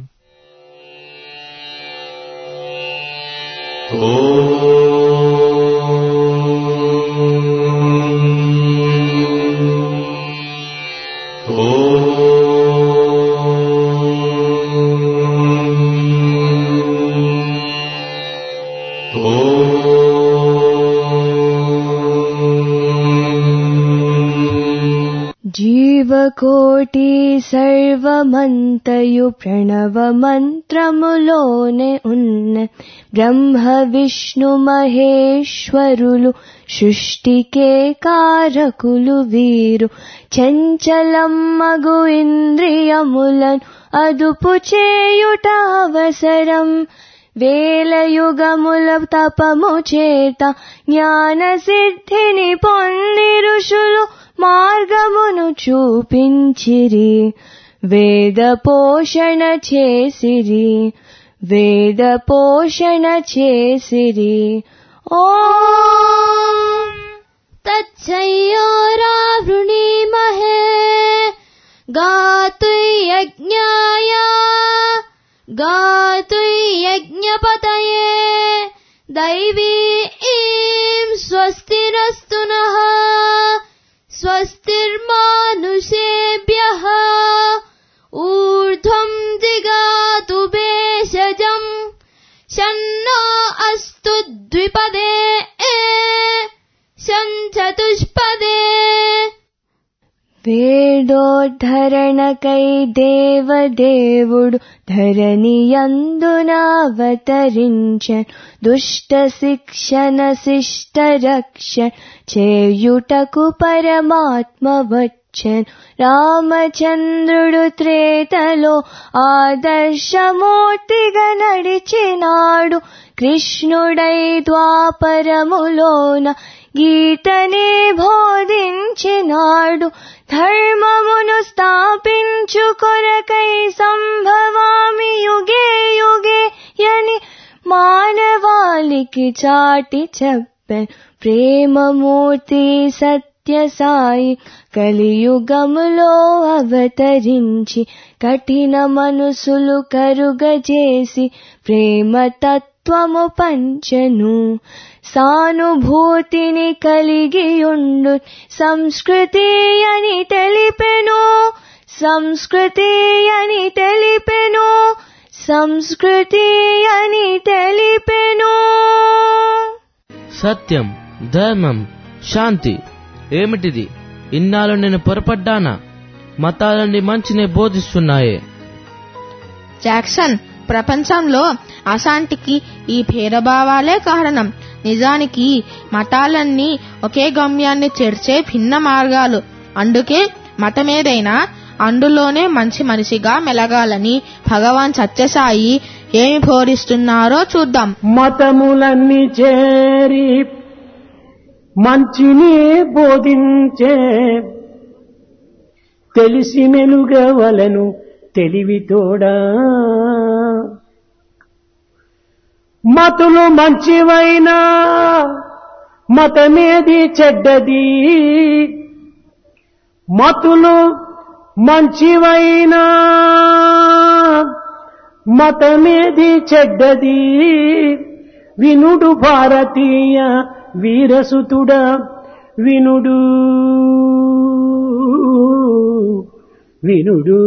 జీవకోటి సర్వమంతయు ప్రణవ మంత్రములోనే ఉన్న బ్రహ్మ విష్ణు మహేశ్వరులు సృష్టికే కారకులు వీరు చంచలమ్మగు ఇంద్రియములను అదుపు చేయుట అవసరం వేలయుగముల తపము చేత జ్ఞాన సిద్ధిని పొంది ఋషులు మార్గమును చూపించిరి వేద పోషణ చేసిరి వేద పోషణ చేసిరి ఓం तच्छयोरावृणीमहे गातुयज्ञाय गातुयज्ञपतये दैवी ईं स्वस्तिरस्तु नः स्वस्तिर्मानुषेभ्यः ऊर्ध्वम् दिगातु भेषजम् शन्नो अस्तु द्विपदे शञ्चतुष्पदे వేడోద్ధరణకై దేవదేవుడు ధరణియందునావతరించన్ దుష్ట శిక్షణ శిష్ట రక్ష చేయుటకు పరమాత్మ వచ్చన్ రామచంద్రుడు త్రేతలో ఆదర్శమూర్తిగా నడిచినాడు కృష్ణుడై ద్వాపరములోన గీతనే బోధించినాడు ధర్మమును స్థాపించు కొరకై సంభవామి యుగే యుగే యని మానవాళికి చాటి చెప్పెన్ ప్రేమమూర్తి సత్య సాయి కలియుగములో అవతరించి కఠిన మనసులు కరుగజేసి ప్రేమ తత్వము పంచను సానుభూతిని కలిగియుండు సంస్కృతి అని తెలిపెను సంస్కృతి అని తెలిపెను సంస్కృతి అని తెలిపెను సత్యం ధర్మం శాంతి ఏమిటిది ఇన్నాళ్ళు నేను పొరపడ్డానా మతాలన్నీ మంచినే బోధిస్తున్నాయే జాక్సన్ ప్రపంచంలో అశాంతికి ఈ భేదభావాలే కారణం నిజానికి మతాలన్నీ ఒకే గమ్యాన్ని చేర్చే భిన్న మార్గాలు అందుకే మతమేదైనా అందులోనే మంచి మనిషిగా మెలగాలని భగవాన్ సత్యసాయి ఏమి బోధిస్తున్నారో చూద్దాం మతములన్నీ చేరి మంచిని బోధించే తెలిసి మెలుగవలను తెలివితోడా మతులు మంచివైనా మతమేది చెడ్డది మతులు మంచివైనా మతమేది చెడ్డది వినుడు భారతీయ వీరసుతుడ వినుడు వినుడు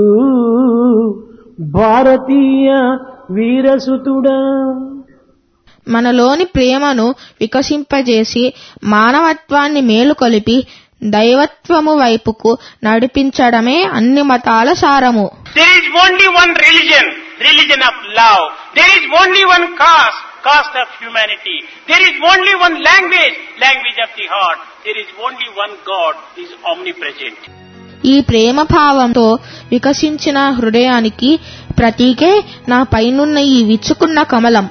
భారతీయ వీరసుతుడా మనలోని ప్రేమను వికసింపజేసి మానవత్వాన్ని మేలుకొలిపి దైవత్వము వైపుకు నడిపించడమే అన్ని మతాల సారము There is only one religion, religion of love. There is only one caste, caste of humanity. There is only one language, language of the heart. There is only one God, He is omnipresent. ఈ ప్రేమ భావంతో వికసించిన హృదయానికి ప్రతీకే నా పైనున్న ఈ విచ్చుకున్న కమలం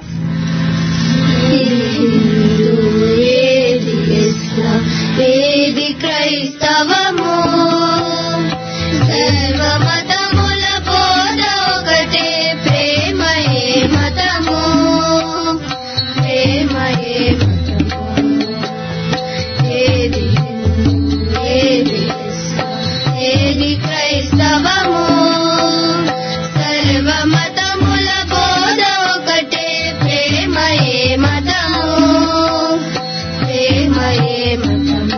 ఏది క్రైస్తవము సర్వమతముల బోధ ఒకటే ప్రేమయే మతము ప్రేమయే మతము ఏది ఏది ఏది క్రైస్తవము సర్వమతముల బోధ ఒకటే ప్రేమయే మతము ప్రేమయే మతము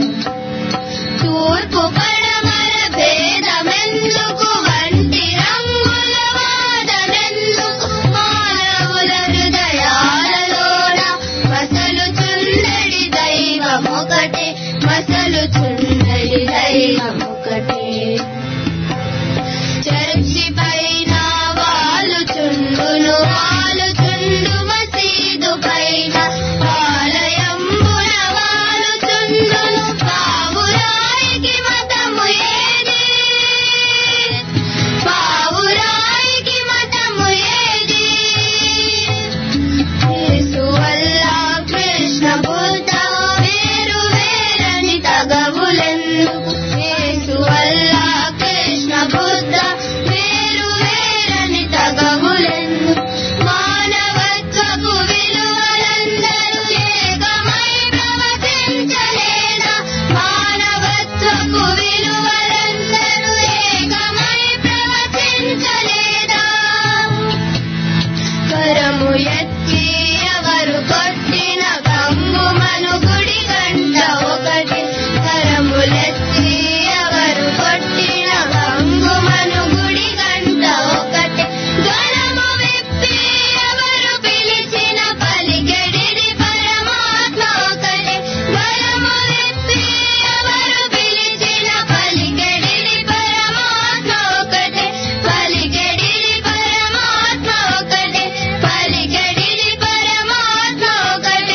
తూర్పు పడమర భేదమెందుకు వంటి రంగుల వాదమెందుకు మానవుల హృదయాలలోన మసలు చుండడి దైవమొకటే మసలు చుండడి దైవమొకటే చర్చి పైన వాలు చుండును వాలు చుండు మసీదు పైన ఆలయంబున వాలు చుండును పావురాయికి మతము ఏది పావురాయికి మతము ఏది యేసు అల్లా కృష్ణ బుద్ధ వేరు వేరని తగవులెందుకు యేసు అల్లా కృష్ణ బుద్ధ వేరు వేరని తగవులెందుకు మానవత్వపు విలువలందరూ ఏకమై ప్రవచించలేదా మానవత్వపు విలువలందరూ ఏకమై ప్రవచించలేదా కరము ఎత్తి ఎవరు కొట్టిన గంగుమను గుడి గంట ఒకటి కరములెత్తి ఎవరు కొట్టిన గంగుమను గుడి గంట ఒకటి గలము విప్పి ఎవరు పిలిచిన పలికెడిది పరమాత్మ ఒకటి గలము విప్పి ఎవరు పిలిచిన పలికెడిది పరమాత్మ ఒకటి పలికెడిది పరమాత్మ ఒకటి పలికెడిది పరమాత్మ ఒకటే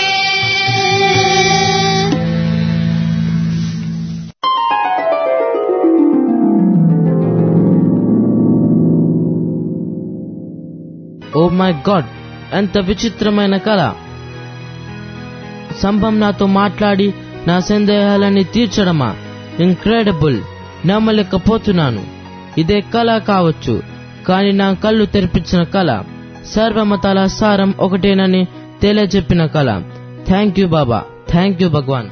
ఓ మై గాడ్ ఎంత విచిత్రమైన కళ సంభం నాతో మాట్లాడి నా సందేహాలని తీర్చడమా ఇంక్రెడిబుల్ నమ్మలేకపోతున్నాను ఇదే కళ కావచ్చు కానీ నా కళ్ళు తెరిపించిన కళ సర్వమతాల సారం ఒకటేనని తెలియజెప్పిన కళ thank you Baba thank you Bhagavan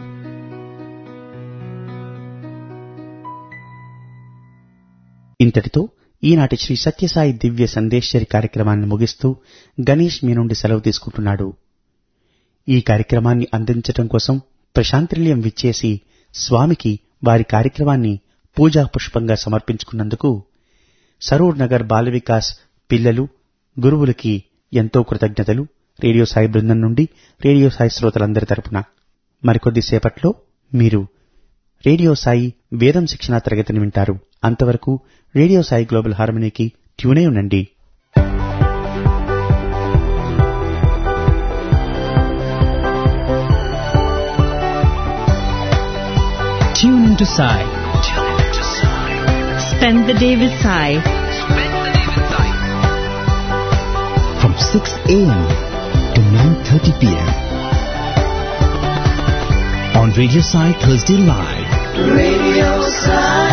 ఇంతటితో ఈనాటి శ్రీ సత్యసాయి దివ్య సందేశ్వరి కార్యక్రమాన్ని ముగిస్తూ గణేష్ మీ నుండి సెలవు తీసుకుంటున్నాడు ఈ కార్యక్రమాన్ని అందించటం కోసం ప్రశాంతినిలయం విచ్చేసి స్వామికి వారి కార్యక్రమాన్ని పూజా పుష్పంగా సమర్పించుకున్నందుకు సరూర్ నగర్ బాల వికాస్ పిల్లలు గురువులకి ఎంతో కృతజ్ఞతలు రేడియో సాయి బృందం నుండి రేడియో సాయి శ్రోతలందరి తరపున మరికొద్ది సేపట్లో మీరు రేడియో సాయి వేదం శిక్షణా తరగతిని వింటారు అంతవరకు రేడియో సాయి గ్లోబల్ హార్మనీకి ట్యూనే ఉండండి Tune into Sai. Spend the day with Sai. From 6 a.m. to 9.30 p.m. On Radio Sai Thursday Live. Radio Sai.